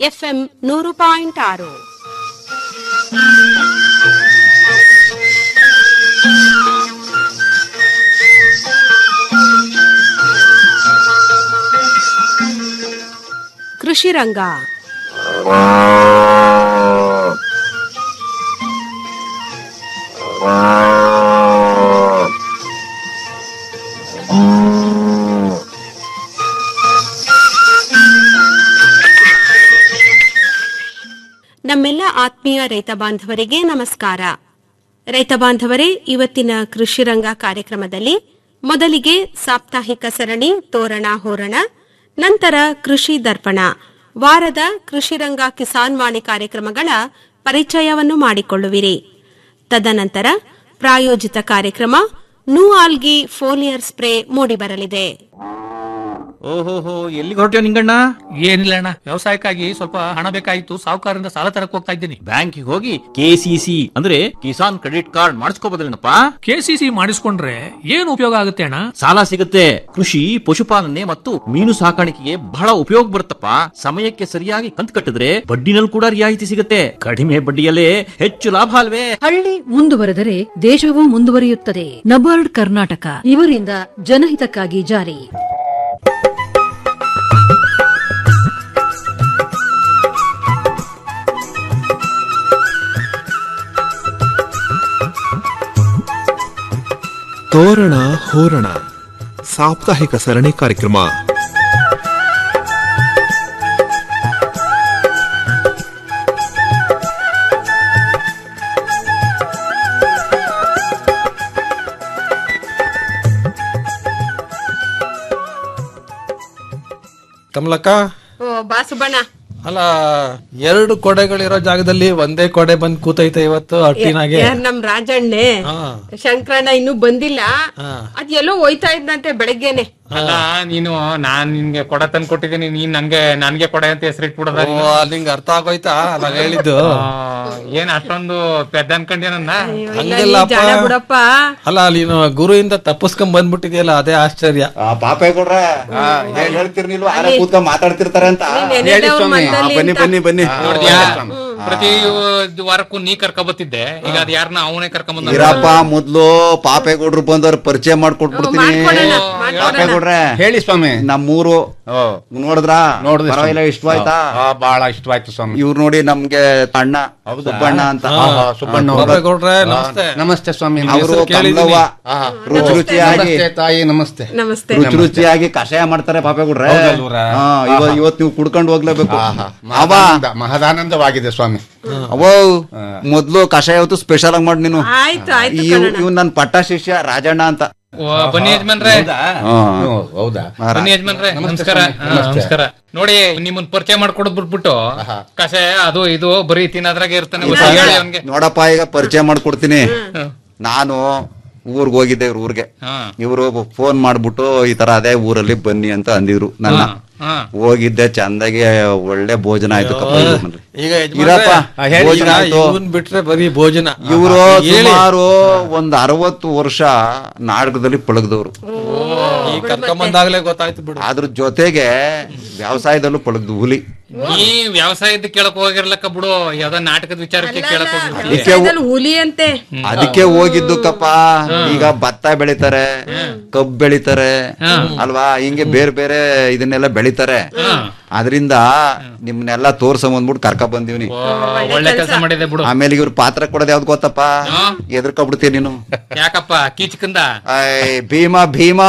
FM ನೂರು point ಆರು ಕೃಷಿ ರಂಗ ನಮ್ಮೆಲ್ಲ ಆತ್ಮೀಯ ರೈತ ಬಾಂಧವರಿಗೆ ನಮಸ್ಕಾರ ರೈತ ಬಾಂಧವರೇ ಇವತ್ತಿನ ಕೃಷಿ ರಂಗ ಕಾರ್ಯಕ್ರಮದಲ್ಲಿ ಮೊದಲಿಗೆ ಸಾಪ್ತಾಹಿಕ ಸರಣಿ ತೋರಣ ಹೋರಣ ನಂತರ ಕೃಷಿ ದರ್ಪಣ ವಾರದ ಕೃಷಿ ರಂಗ ಕಿಸಾನ್ ವಾಣಿ ಕಾರ್ಯಕ್ರಮಗಳ ಪರಿಚಯವನ್ನು ಮಾಡಿಕೊಳ್ಳುವಿರಿ ತದನಂತರ ಪ್ರಾಯೋಜಿತ ಕಾರ್ಯಕ್ರಮ ನೂ ಆಲ್ಗಿ ಫೋಲಿಯರ್ ಸ್ಪ್ರೇ ಮೂಡಿಬರಲಿದೆ ಓಹೋಹೋ ಎಲ್ಲಿಗೆ ಹೊರಟ್ಯೋ ನಿಂಗಣ್ಣ ಏನಿಲ್ಲ ಅಣ್ಣ ವ್ಯವಸಾಯಕ್ಕಾಗಿ ಸ್ವಲ್ಪ ಹಣ ಬೇಕಾಗಿತ್ತು ಸಾಹುಕಾರರಿಂದ ಸಾಲ ತರಕ್ ಹೋಗ್ತಾ ಇದ್ದೀನಿ ಬ್ಯಾಂಕಿಗೆ ಹೋಗಿ ಕೆಸಿಸಿ ಅಂದ್ರೆ ಕಿಸಾನ್ ಕ್ರೆಡಿಟ್ ಕಾರ್ಡ್ ಮಾಡಿಸ್ಕೋಬೋದಲ್ಲೇನಪ್ಪ ಕೆಸಿಸಿ ಮಾಡಿಸ್ಕೊಂಡ್ರೆ ಏನ್ ಉಪಯೋಗ ಆಗುತ್ತೆ ಅಣ್ಣ ಸಾಲ ಸಿಗುತ್ತೆ ಕೃಷಿ ಪಶುಪಾಲನೆ ಮತ್ತು ಮೀನು ಸಾಕಾಣಿಕೆಗೆ ಬಹಳ ಉಪಯೋಗ ಬರುತ್ತಪ್ಪ ಸಮಯಕ್ಕೆ ಸರಿಯಾಗಿ ಕಂತು ಕಟ್ಟಿದ್ರೆ ಬಡ್ಡಿನಲ್ಲಿ ಕೂಡ ರಿಯಾಯಿತಿ ಸಿಗುತ್ತೆ ಕಡಿಮೆ ಬಡ್ಡಿಯಲ್ಲೇ ಹೆಚ್ಚು ಲಾಭ ಅಲ್ವೇ ಹಳ್ಳಿ ಮುಂದುವರೆದರೆ ದೇಶವೂ ಮುಂದುವರಿಯುತ್ತದೆ ನಬಾರ್ಡ್ ಕರ್ನಾಟಕ ಇವರಿಂದ ಜನಹಿತಕ್ಕಾಗಿ ಜಾರಿ ತೋರಣ ಹೋರಣ ಸಾಪ್ತಾಹಿಕ ಸರಣಿ ಕಾರ್ಯಕ್ರಮ ಕಮಲಕ್ಕ ಓ ಬಾಸುಬಣ್ಣ ಅಲ್ಲ ಎರಡು ಕೊಡೆಗಳಿರೋ ಜಾಗದಲ್ಲಿ ಒಂದೇ ಕೊಡೆ ಬಂದ್ ಕೂತೈತೆ ಇವತ್ತು ಅಟ್ಟಿನಾಗೆ ಯಾರ್ ನಮ್ ರಾಜಣ್ಣೆ ಹಾ. ಶಂಕರಣ್ಣ ಇನ್ನೂ ಬಂದಿಲ್ಲ ಅದ್ ಎಲ್ಲೋ ಹೋಯ್ತಾ ಇದ್ದಂತೆ ಬೆಳಗ್ಗೆನೆ ಅಲ್ಲ ನೀನು ನಾನ್ ನಿನ್ಗೆ ಕೊಡ ತಂದ್ ಕೊಟ್ಟಿದ್ದೀನಿ ನೀನ್ ನಂಗೆ ನನ್ಗೆ ಕೊಡ ಅಂತ ಹೆಸರಿಟ್ಬಿಡದ ಓ, ಅಲ್ಲಿ ನಿಂಗೆ ಅರ್ಥ ಆಗೋಯ್ತಾ ಅಲ್ಲ ಹೇಳಿದ್ದು ಏನ್ ಅಷ್ಟೊಂದು ಪೆದ್ದ ಅನ್ಕೊಂಡೇನನ್ನ ಇಲ್ಲ, ಹಂಗೆಲ್ಲಪ್ಪ. ನೀ ಜಾಣ ಬಿಡಪ್ಪ ಅಲ್ಲ ನೀನು ಗುರುಯಿಂದ ತಪ್ಪಿಸ್ಕೊಂಡ್ ಬಂದ್ಬಿಟ್ಟಿದ್ಯಲ್ಲ ಅದೇ ಆಶ್ಚರ್ಯ ಆ ಪಾಪೆ ಕೊಡ್ರೆ ಹೇಗ್ ಹೇಳ್ತಿರ್ನಿಲ್ವ ಆರೆ ಕೂತ್ಕೊಂಡ್ ಮಾತಾಡ್ತಿರ್ತಾರೆ ಅಂತ ನೀನ್ ನೆನೆದವ್ರ್ ಮನ್ದಲ್ಲಿ ಬನ್ನಿ ಅಂತ. ಬನ್ನಿ ಬನ್ನಿ ನೋಡ್ದ್ಯಾ ಪ್ರತಿ ವಾರಕ್ಕೂ ನೀ ಕರ್ಕೊ ಬತ್ತಿದ್ದೆ ಈಗ ಅದ್ ಯಾರನ್ನ ಅವನೇ ಕರ್ಕೊಂಬಂದ ಇರಪ್ಪ ಮೊದ್ಲು ಪಾಪೆ ಕೊಡ್ರು ಬಂದವ್ರು ಪರಿಚಯ ಮಾಡ್ಕೊಟ್ಬಿಡ್ತೀನಿ ಮಾಡ್ಕೊಡೋಣ, ಪಾಪೆ ಮಾಡ್ಕೊಡೋಣ. ಕೊಡ್ರೆ ಹೇಳಿ ಸ್ವಾಮಿ ನಮ್ಮೂರು ನೋಡಿದ್ರ ನೋಡಿದೆ ಸ್ವಾಮಿ. ಪರವಾಗಿಲ್ಲ ಇಷ್ಟವಾಯ್ತಾ ಆ, ಬಹಳ ಇಷ್ಟವಾಯ್ತು ಸ್ವಾಮಿ ಇವ್ರು ನೋಡಿ ನಮ್ಗೆ ಅಣ್ಣ ಸುಬ್ಬಣ್ಣ ಅಂತ ಆಹಾ, ಸುಬ್ಬಣ್ಣ ಅವ್ರು. ಬಾಬೆ ಕೊಡ್ರೆ ನಮಸ್ತೆ ನಮಸ್ತೆ ಸ್ವಾಮಿ ಅವರು ಹೆಸರು ಕೇಳಿದೀನಿ. ಆಹಾ. ರುಚಿ ರುಚಿಯಾಗಿ ನಮಸ್ತೆ ತಾಯಿ ನಮಸ್ತೆ ನಮಸ್ತೆ ರುಚಿ ರುಚಿಯಾಗಿ ಕಷಾಯ ಮಾಡ್ತಾರೆ ಪಾಪೆ ಕೊಡ್ರೆ ಹೌದಲ್ವ್ರಾ? ಹಾ ಇವ- ಇವತ್ ನೀವು ಕುಡ್ಕೊಂಡು ಹೋಗ್ಲೇಬೇಕು ಆಹಾ, ಅವ ಮಹದಾನಂದ ಮಹದಾನಂದವಾಗಿದೆ ಸ್ವಾಮಿ ಅವೋ ಮೊದ್ಲು ಕಷಾಯ ಹೊತ್ತು ಸ್ಪೆಷಲ್ ಆಗಿ ಮಾಡಿ ನೀನು ಆಯ್ತು ಆಯ್ತು ಇವ್ ಕಣಣ್ಣ. ಇವ್ ನನ್ ಪಟ್ಟ ಶಿಷ್ಯ ರಾಜಣ್ಣ ಅಂತ ಬನ್ನಿ ಯಜಮಾನ್ರೆ ಹಾ. ಓ, ಹೌದಾ ಬನ್ನಿ ಯಜಮಾನ್ರೆ ನಮಸ್ಕಾರ ಸ್ವಾಮಿ. ಹಾ, ನಮಸ್ತೆ. ನಮಸ್ಕಾರ ನೋಡಿ ನಿಮ್ಮನ್ ಪರಿಚಯ ಮಾಡ್ಕೊಡೋದ್ ಬಿಟ್ಬಿಟ್ಟು ಕಷಾಯ ಅದು ಇದು ಬರೀ ತಿನ್ನೋದ್ರಾಗೆ ಇರ್ತಾನೆ ಗೊತ್ತಾ? ಹೇಳಿ ಅವ್ನ್ಗೆ ನೋಡಪ್ಪ ಈಗ ಪರಿಚಯ ಮಾಡ್ಕೊಡ್ತೀನಿ ನಾನು ಊರ್ಗ್ ಹೋಗಿದ್ದೆ ಇವ್ರ ಊರ್ಗೆ ಹಾ ಇವರು ಫೋನ್ ಮಾಡ್ಬಿಟ್ಟು ಈ ತರ ಅದೇ ಊರಲ್ಲಿ ಬನ್ನಿ ಅಂತ ಅಂದಿದ್ರು ನನ್ನ ಹಾ ಹೋಗಿದ್ದೆ ಚಂದಾಗಿ ಒಳ್ಳೆ ಭೋಜನ ಆಯ್ತು ಕಪ್ಪ ಇವ್ರ ಮನೇಲಿ. ಈಗ ಇರಪ್ಪ ಭೋಜನ ಈಗ ಆಯ್ತು. ಇವನ್ ಬಿಟ್ರೆ ಬರೀ ಭೋಜನ ಇವರು ಹೇಳಿ ಸುಮಾರು ಒಂದ್ ಅರವತ್ತು ವರ್ಷ ನಾಟಕದಲ್ಲಿ ಪಳಗ್ದವ್ರು ಈ ಕರ್ಕೊಂಬಂದಾಗ್ಲೇ ಗೊತ್ತಾಯ್ತು ಬಿಡು ಅದ್ರ ಜೊತೆಗೆ ವ್ಯವಸಾಯದಲ್ಲೂ ಪಳಗ್ದು ಹುಲಿ ಈ ವ್ಯವಸಾಯದ ಕೇಳಕ್ ಹೋಗಿರ್ಲಕ್ಕ ಬಿಡು ಯಾವ್ದೋ ನಾಟಕದ ವಿಚಾರಕ್ಕೆ ಕೇಳಕ್ ಹೋಗಿರ್ತೀವಿ ಅದಕ್ಕೆ ವ್ಯವಸಾಯದಲ್ಲಿ ಹುಲಿ ಅಂತೆ ಅದಕ್ಕೆ ಹೋಗಿದ್ದು ಕಪ್ಪ ಈಗ ಭತ್ತ ಬೆಳಿತಾರೆ ಕಬ್ಬು ಬೆಳಿತಾರೆ ಅಲ್ವಾ ಹಿಂಗೆ ಬೇರೆ ಬೇರೆ ಇದನ್ನೆಲ್ಲ ಬೆಳಿತಾರೆ ಅದರಿಂದ ನಿಮ್ನೆಲ್ಲ ತೋರ್ಸಂಬಂದ್ಬಿಟ್ಟು ಕರ್ಕ ಬಂದಿವ್ನಿ ಒಳ್ಳೆ ಕೆಲಸ ಮಾಡಿದೆ ಬಿಡು ಆಮೇಲೆ ಇವ್ರ ಪಾತ್ರ ಕೊಡೋದು ಯಾವ್ದು ಗೊತ್ತಪ್ಪ ಎದ್ರಕೊಬಿಡ್ತೀಯ ನೀನು ಯಾಕಪ್ಪ ಕೀಚಕಂದ ಐ, ಭೀಮ ಭೀಮ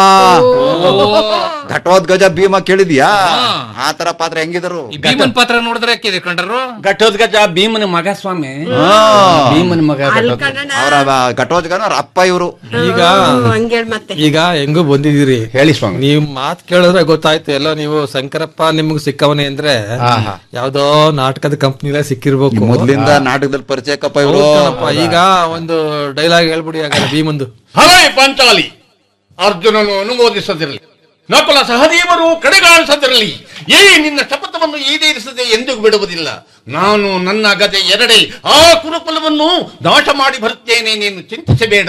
ಘಟೋದ್ಗಜ ಭೀಮ ಕೇಳಿದ್ಯಾ ಆ ತರ ಪಾತ್ರ ಹೆಂಗಿದರು ಈ ಭೀಮನ್ ಪಾತ್ರ ನೋಡಿದ್ರೆ ಕೇಳ್ಕೊಂಡ್ರು ಘಟೋದ್ಗಜ ಭೀಮನ ಮಗ ಸ್ವಾಮಿ ಹಾ. ಭೀಮನ ಮಗ ಘಟೋದ್ಗಜ. ಕಣಣ್ಣ ಅವರ ಘಟೋದ್ಗಜನ ಅವ್ರ ಅಪ್ಪ ಇವರು ಈಗ ಹಂಗೇಳ್ ಮತ್ತೆ ಈಗ ಹೆಂಗು ಬಂದಿದ್ದೀರಿ ಹೇಳಿ ಸ್ವಾಮಿ ನೀವ್ ಮಾತ್ ಕೇಳಿದ್ರೆ ಗೊತ್ತಾಯ್ತು ಎಲ್ಲ ನೀವು ಶಂಕರಪ್ಪ ನಿಮ್ಗ್ ಸಿಕ್ಕವನೇ ಅಂದ್ರೆ ಆಹಾ. ಯಾವ್ದೋ ನಾಟಕದ ಕಂಪ್ನಿಲೇ ಸಿಕ್ಕಿರ್ಬೇಕು ಮೊದ್ಲಿಂದ ನಾಟಕದಲ್ಲಿ ಪರಿಚಯ ಕಪ್ಪ ಇವರು ಹೌದ್ ಕಣಪ್ಪ. ಈಗ ಒಂದು ಡೈಲಾಗ್ ಹೇಳ್ಬಿಡಿ ಹಾಗಾದ್ರೆ ಭೀಮಂದು ಹಲೇ ಪಾಂಚಾಲಿ ಅರ್ಜುನನು ಅನುಮೋದಿಸದಿರಲಿ ನಕುಲ ಸಹದೇವರು ಕಡೆಗಾಣಿಸದಿರಲಿ ಏ ನಿನ್ನ ಶಪಥವನ್ನು ಈಡೇರಿಸದೆ ಎಂದಿಗೂ ಬಿಡುವುದಿಲ್ಲ ನಾನು ನನ್ನ ಗದೆ ಎರಡೆ ಆ ಕುರುಕುಲವನ್ನು ನಾಶ ಮಾಡಿ ಬರುತ್ತೇನೆ ನೀನು ಚಿಂತಿಸಬೇಡ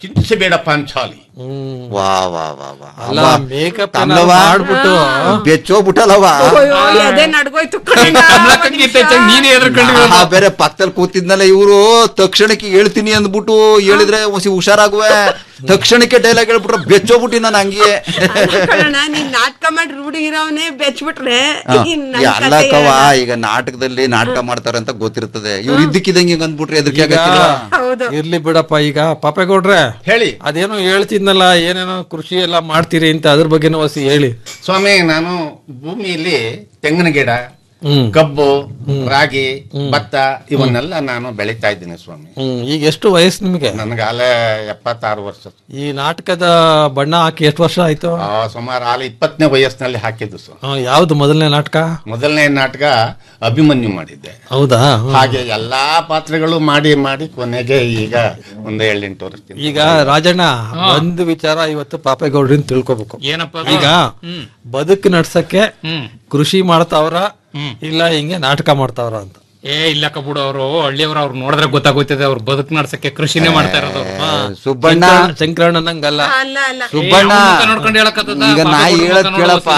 ಚಿಂತಿಸಬೇಡ ಪಾಂಚಾಲಿ ವಾ ವಾ ವಾ ವಾ ಅಲ್ಲ ಅಮ್ಮ, ಮೇಕಪ್ ಕಮಲವ್ವ, ಮಾಡ್ಬಿಟ್ಟು ಬೆಚ್ಚೋಗ್ಬಿಟ್ಟಲ್ಲವ ಅಯ್ಯೋ ಅದೇ ನಡ್ಗೋಯ್ತು ಕಣಣ್ಣ. ಕಮಲಕ್ಕಂಗಿಂತ ಹೆಚ್ಚಾಗಿ ನೀನೇ ಎದ್ರಕೊಂಡಿರೋ ಆ ಬೇರೆ ಪಕ್ಕದಲ್ಲಿ ಕೂತಿದ್ನಲ್ಲ ಇವರು ತಕ್ಷಣಕ್ಕೆ ಹೇಳ್ತೀನಿ ಅಂದ್ಬಿಟ್ಟು ಹೇಳಿದ್ರೆ ಹೊಸಿ ಹುಷಾರಾಗುವೆ ತಕ್ಷಣಕ್ಕೆ ಡೈಲಾಗ್ ಹೇಳ್ಬಿಟ್ರೆ ಬೆಚ್ಚೋಗ್ಬಿಟ್ಟಿ ನಾನು ಹಂಗೆ ಅಲ್ಲ ಕಣಣ್ಣ ನೀನ್ ನಾಟಕ ಮಾಡಿ ರೂಢಿ ಇರೋವನೇ ಬೆಚ್ಬಿಟ್ರೆ ಇನ್ ನನ್ ಕಥೆ ಅಲ್ಲಕ್ಕವ ಹೇಳಲ್ಲ. ಈಗ ನಾಟಕದಲ್ಲಿ ನಾಟಕ ಮಾಡ್ತಾರೆ ಅಂತ ಗೊತ್ತಿರ್ತದೆ ಇವ್ರು ಇದ್ದಕ್ಕಿದಂಗೆ ಹಿಂಗ್ ಅಂದ್ಬಿಟ್ರೆ ಎದ್ರಿಕೆ ಈಗ ಆಗತ್ತಿಲ್ಲ ಹೌದು ಇರ್ಲಿ ಬಿಡಪ್ಪ ಈಗ ಪಾಪೇಗೌಡ್ರೆ ಹೇಳಿ ಅದೇನೋ ಹೇಳ್ತಿದ್ನಲ್ಲ ಏನೇನೋ ಕೃಷಿ ಎಲ್ಲ ಮಾಡ್ತೀರಿ ಅಂತ ಅದ್ರ ಬಗ್ಗೆನೂ ಹೊಸಿ ಹೇಳಿ ಸ್ವಾಮಿ ನಾನು ಭೂಮಿಯಲ್ಲಿ ತೆಂಗಿನ ಗಿಡ ಹ್ಮ್ ಕಬ್ಬು ರಾಗಿ ಭತ್ತ ಇವನ್ನೆಲ್ಲ ನಾನು ಬೆಳೀತಾ ಇದ್ದೀನಿ ಸ್ವಾಮಿ ಹ್ಮ್ ಈಗ ಎಷ್ಟು ವಯಸ್ಸು ನಿಮಗೆ ನನಗಾಲೆ ಎಪ್ಪತ್ತಾರು ವರ್ಷ ಈ ನಾಟಕದ ಬಣ್ಣ ಹಾಕಿ ಎಷ್ಟು ವರ್ಷ ಆಯ್ತು ಆ, ಸುಮಾರು ಆಲೆ ಇಪ್ಪತ್ತನೇ ವಯಸ್ಸಿನಲ್ಲಿ ಹಾಕಿದ್ದು ಸ್ವಾಮಿ ಹ್ಮ್, ಯಾವ್ದು ಮೊದಲನೇ ನಾಟಕ ಮೊದಲನೇ ನಾಟಕ ಅಭಿಮನ್ಯು ಮಾಡಿದ್ದೆ ಹೌದಾ ಹ್ಮ್. ಹಾಗೆ ಎಲ್ಲಾ ಪಾತ್ರಗಳು ಮಾಡಿ ಮಾಡಿ ಕೊನೆಗೆ ಈಗ ಒಂದು ಏಳೆಂಟು ವರ್ಷದಿಂದ ಈಗ ರಾಜಣ್ಣ ಒಂದು ವಿಚಾರ ಇವತ್ತು ಪಾಪೇಗೌಡ್ರಿಂದ ತಿಳ್ಕೊಬೇಕು ಏನಪ್ಪ ಅದು? ಈಗ ಹ್ಮ್. ಬದುಕು ನಡ್ಸಕ್ಕೆ ಹ್ಮ್ ಕೃಷಿ ಮಾಡ್ತಾವ್ರ ಇಲ್ಲ ಹಿಂಗೆ ನಾಟಕ ಮಾಡ್ತಾವ್ರ ಅಂತ ಏ ಇಲ್ಲ ಕಬುಡು ಅವರು ಹಳ್ಳಿಯವರು ಅವ್ರು ನೋಡಿದ್ರೆ ಗೊತ್ತಾಗೋಯ್ತದೆ ಅವ್ರು ಬದುಕು ನಡ್ಸಕ್ಕೆ ಕೃಷಿನೇ ಮಾಡ್ತಾ ಇರೋದು ಸುಬ್ಬಣ್ಣ ಶಂಕರಣ್ಣ- ಶಂಕರಣ್ಣನಂಗಲ್ಲ ಅಲ್ಲ ಅಲ್ಲ ಸುಬ್ಬಣ್ಣ ಅವ್ನ್ ಮುಖ ನೋಡ್ಕೊಂಡು ಹೇಳಕ್ಕಾಗ್ತದ? ಈಗ ನಾ ಪಾಪ ಹೇಳದ್ ಹುಡ್ಗನ್ ಕೇಳಪ್ಪ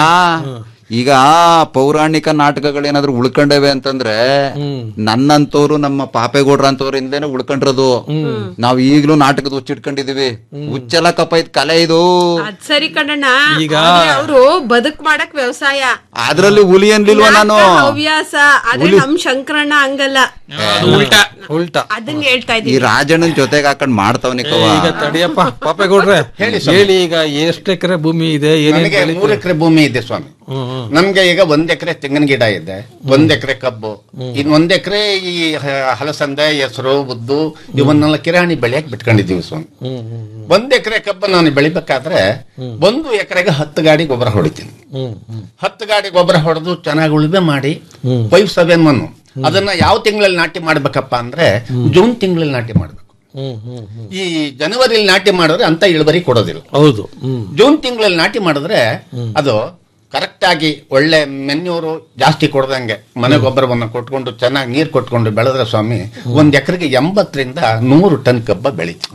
ಈಗ ಪೌರಾಣಿಕ ನಾಟಕಗಳೇನಾದ್ರೂ ಉಳ್ಕೊಂಡವೆ ಅಂತಂದ್ರೆ ನನ್ನಂತವ್ರು ನಮ್ಮ ಪಾಪೇಗೌಡ್ರ ಅಂತವ್ರಿಂದೇನೆ ಉಳ್ಕೊಂಡಿರೋದು ನಾವ್ ಈಗ್ಲೂ ನಾಟಕದ ಹುಚ್ಚಿಟ್ಕೊಂಡಿದೀವಿ ಹುಚ್ಚಲಕ್ಕಪ್ಪ ಇದ್ ಕಲೆ ಇದು ಅದ್ ಸರಿ ಕಣಣ್ಣ ಈಗ- ಅವರು ಬದುಕ್ ಮಾಡಕ್ ವ್ಯವಸಾಯ ಅದ್ರಲ್ಲಿ ಹುಲಿ ಅನ್ಲಿಲ್ವಾ ನಾನು ನಾಟಕ ಹವ್ಯಾಸ ಆದ್ರೆ ನಮ್ ಶಂಕರಣ್ಣ ಹಂಗಲ್ಲ ಅದು ಉಲ್ಟಾ ಉಲ್ಟಾ ಅದನ್ನ ಹೇಳ್ತಾ ಈ ಇದೀನಿ ರಾಜಣ್ಣನ್ ಜೊತೆಗೆ ಹಾಕೊಂಡ್ ಮಾಡ್ತಾವನಿಕವ ಈಗ ತಡಿಯಪ್ಪ ಪಾಪೇಗೌಡ್ರೆ ಹೇಳಿ ಈಗ ಎಷ್ಟು ಎಕರೆ ಭೂಮಿ ಇದೆ ಏನೇನ್ ನನಗೆ ಬೆಳಿತೀರಿ? ಮೂರು ಎಕರೆ ಭೂಮಿ ಇದೆ ಸ್ವಾಮಿ ಹ್ಮ್, ಹ್ಮ್. ನಮ್ಗೆ ಈಗ ಒಂದ್ ಎಕರೆ ತೆಂಗಿನ ಗಿಡ ಇದೆ ಒಂದ್ ಎಕರೆ ಕಬ್ಬು ಇನ್ ಒಂದ್ ಎಕರೆ ಈ ಹ- ಹಲಸಂದೆ ಹೆಸರು ಉದ್ದು ಇವನ್ನೆಲ್ಲ ಕಿರಾಣಿ ಬೆಳೆಯಕ್ ಬಿಟ್ಕೊಂಡಿದೀವಿ ಸ್ವಾಮಿ ಹ್ಮ್, ಹ್ಮ್, ಒಂದ್ ಎಕರೆ ಕಬ್ಬು ನಾನು ಬೆಳಿಬೇಕಾದ್ರೆ ಒಂದು ಎಕರೆಗೆ ಹತ್ತು ಗಾಡಿ ಗೊಬ್ಬರ ಹೊಡಿತೀನಿ ಹ್ಮ್, ಹ್ಮ್. ಹತ್ತು ಗಾಡಿ ಗೊಬ್ಬರ ಹೊಡೆದು ಚೆನ್ನಾಗಿ ಉಳುಮೆ ಮಾಡಿ ಫೈವ್ ಸೆವೆನ್ ಒನ್ ಅದನ್ನ ಯಾವ ತಿಂಗಳಲ್ಲಿ ನಾಟಿ ಮಾಡ್ಬೇಕಪ್ಪ ಅಂದ್ರೆ ಜೂನ್ ತಿಂಗಳಲ್ಲಿ ನಾಟಿ ಮಾಡ್ಬೇಕು ಹ್ಮ್, ಹ್ಮ್, ಹ್ಮ್. ಈ ಜನವರಿಲಿ ನಾಟಿ ಮಾಡಿದ್ರೆ ಅಂತ ಇಳುವರಿ ಕೊಡೋದಿಲ್ಲ ಹೌದು ಹ್ಮ್ ಜೂನ್ ತಿಂಗಳಲ್ಲಿ ನಾಟಿ ಮಾಡಿದ್ರೆ ಅದು ಕರೆಕ್ಟ್ ಆಗಿ ಒಳ್ಳೆ ಮೆನ್ಯೂರು ಜಾಸ್ತಿ ಕೊಡ್ದಂಗೆ ಮನೆ ಗೊಬ್ಬರವನ್ನು ಕೊಟ್ಕೊಂಡು ಚೆನ್ನಾಗಿ ನೀರು ಕೊಟ್ಕೊಂಡು ಬೆಳೆದ್ರೆ ಸ್ವಾಮಿ ಒಂದ್ ಎಕರೆಗೆ ಎಂಬತ್ತರಿಂದ ನೂರು ಟನ್ ಕಬ್ಬ ಬೆಳೀತು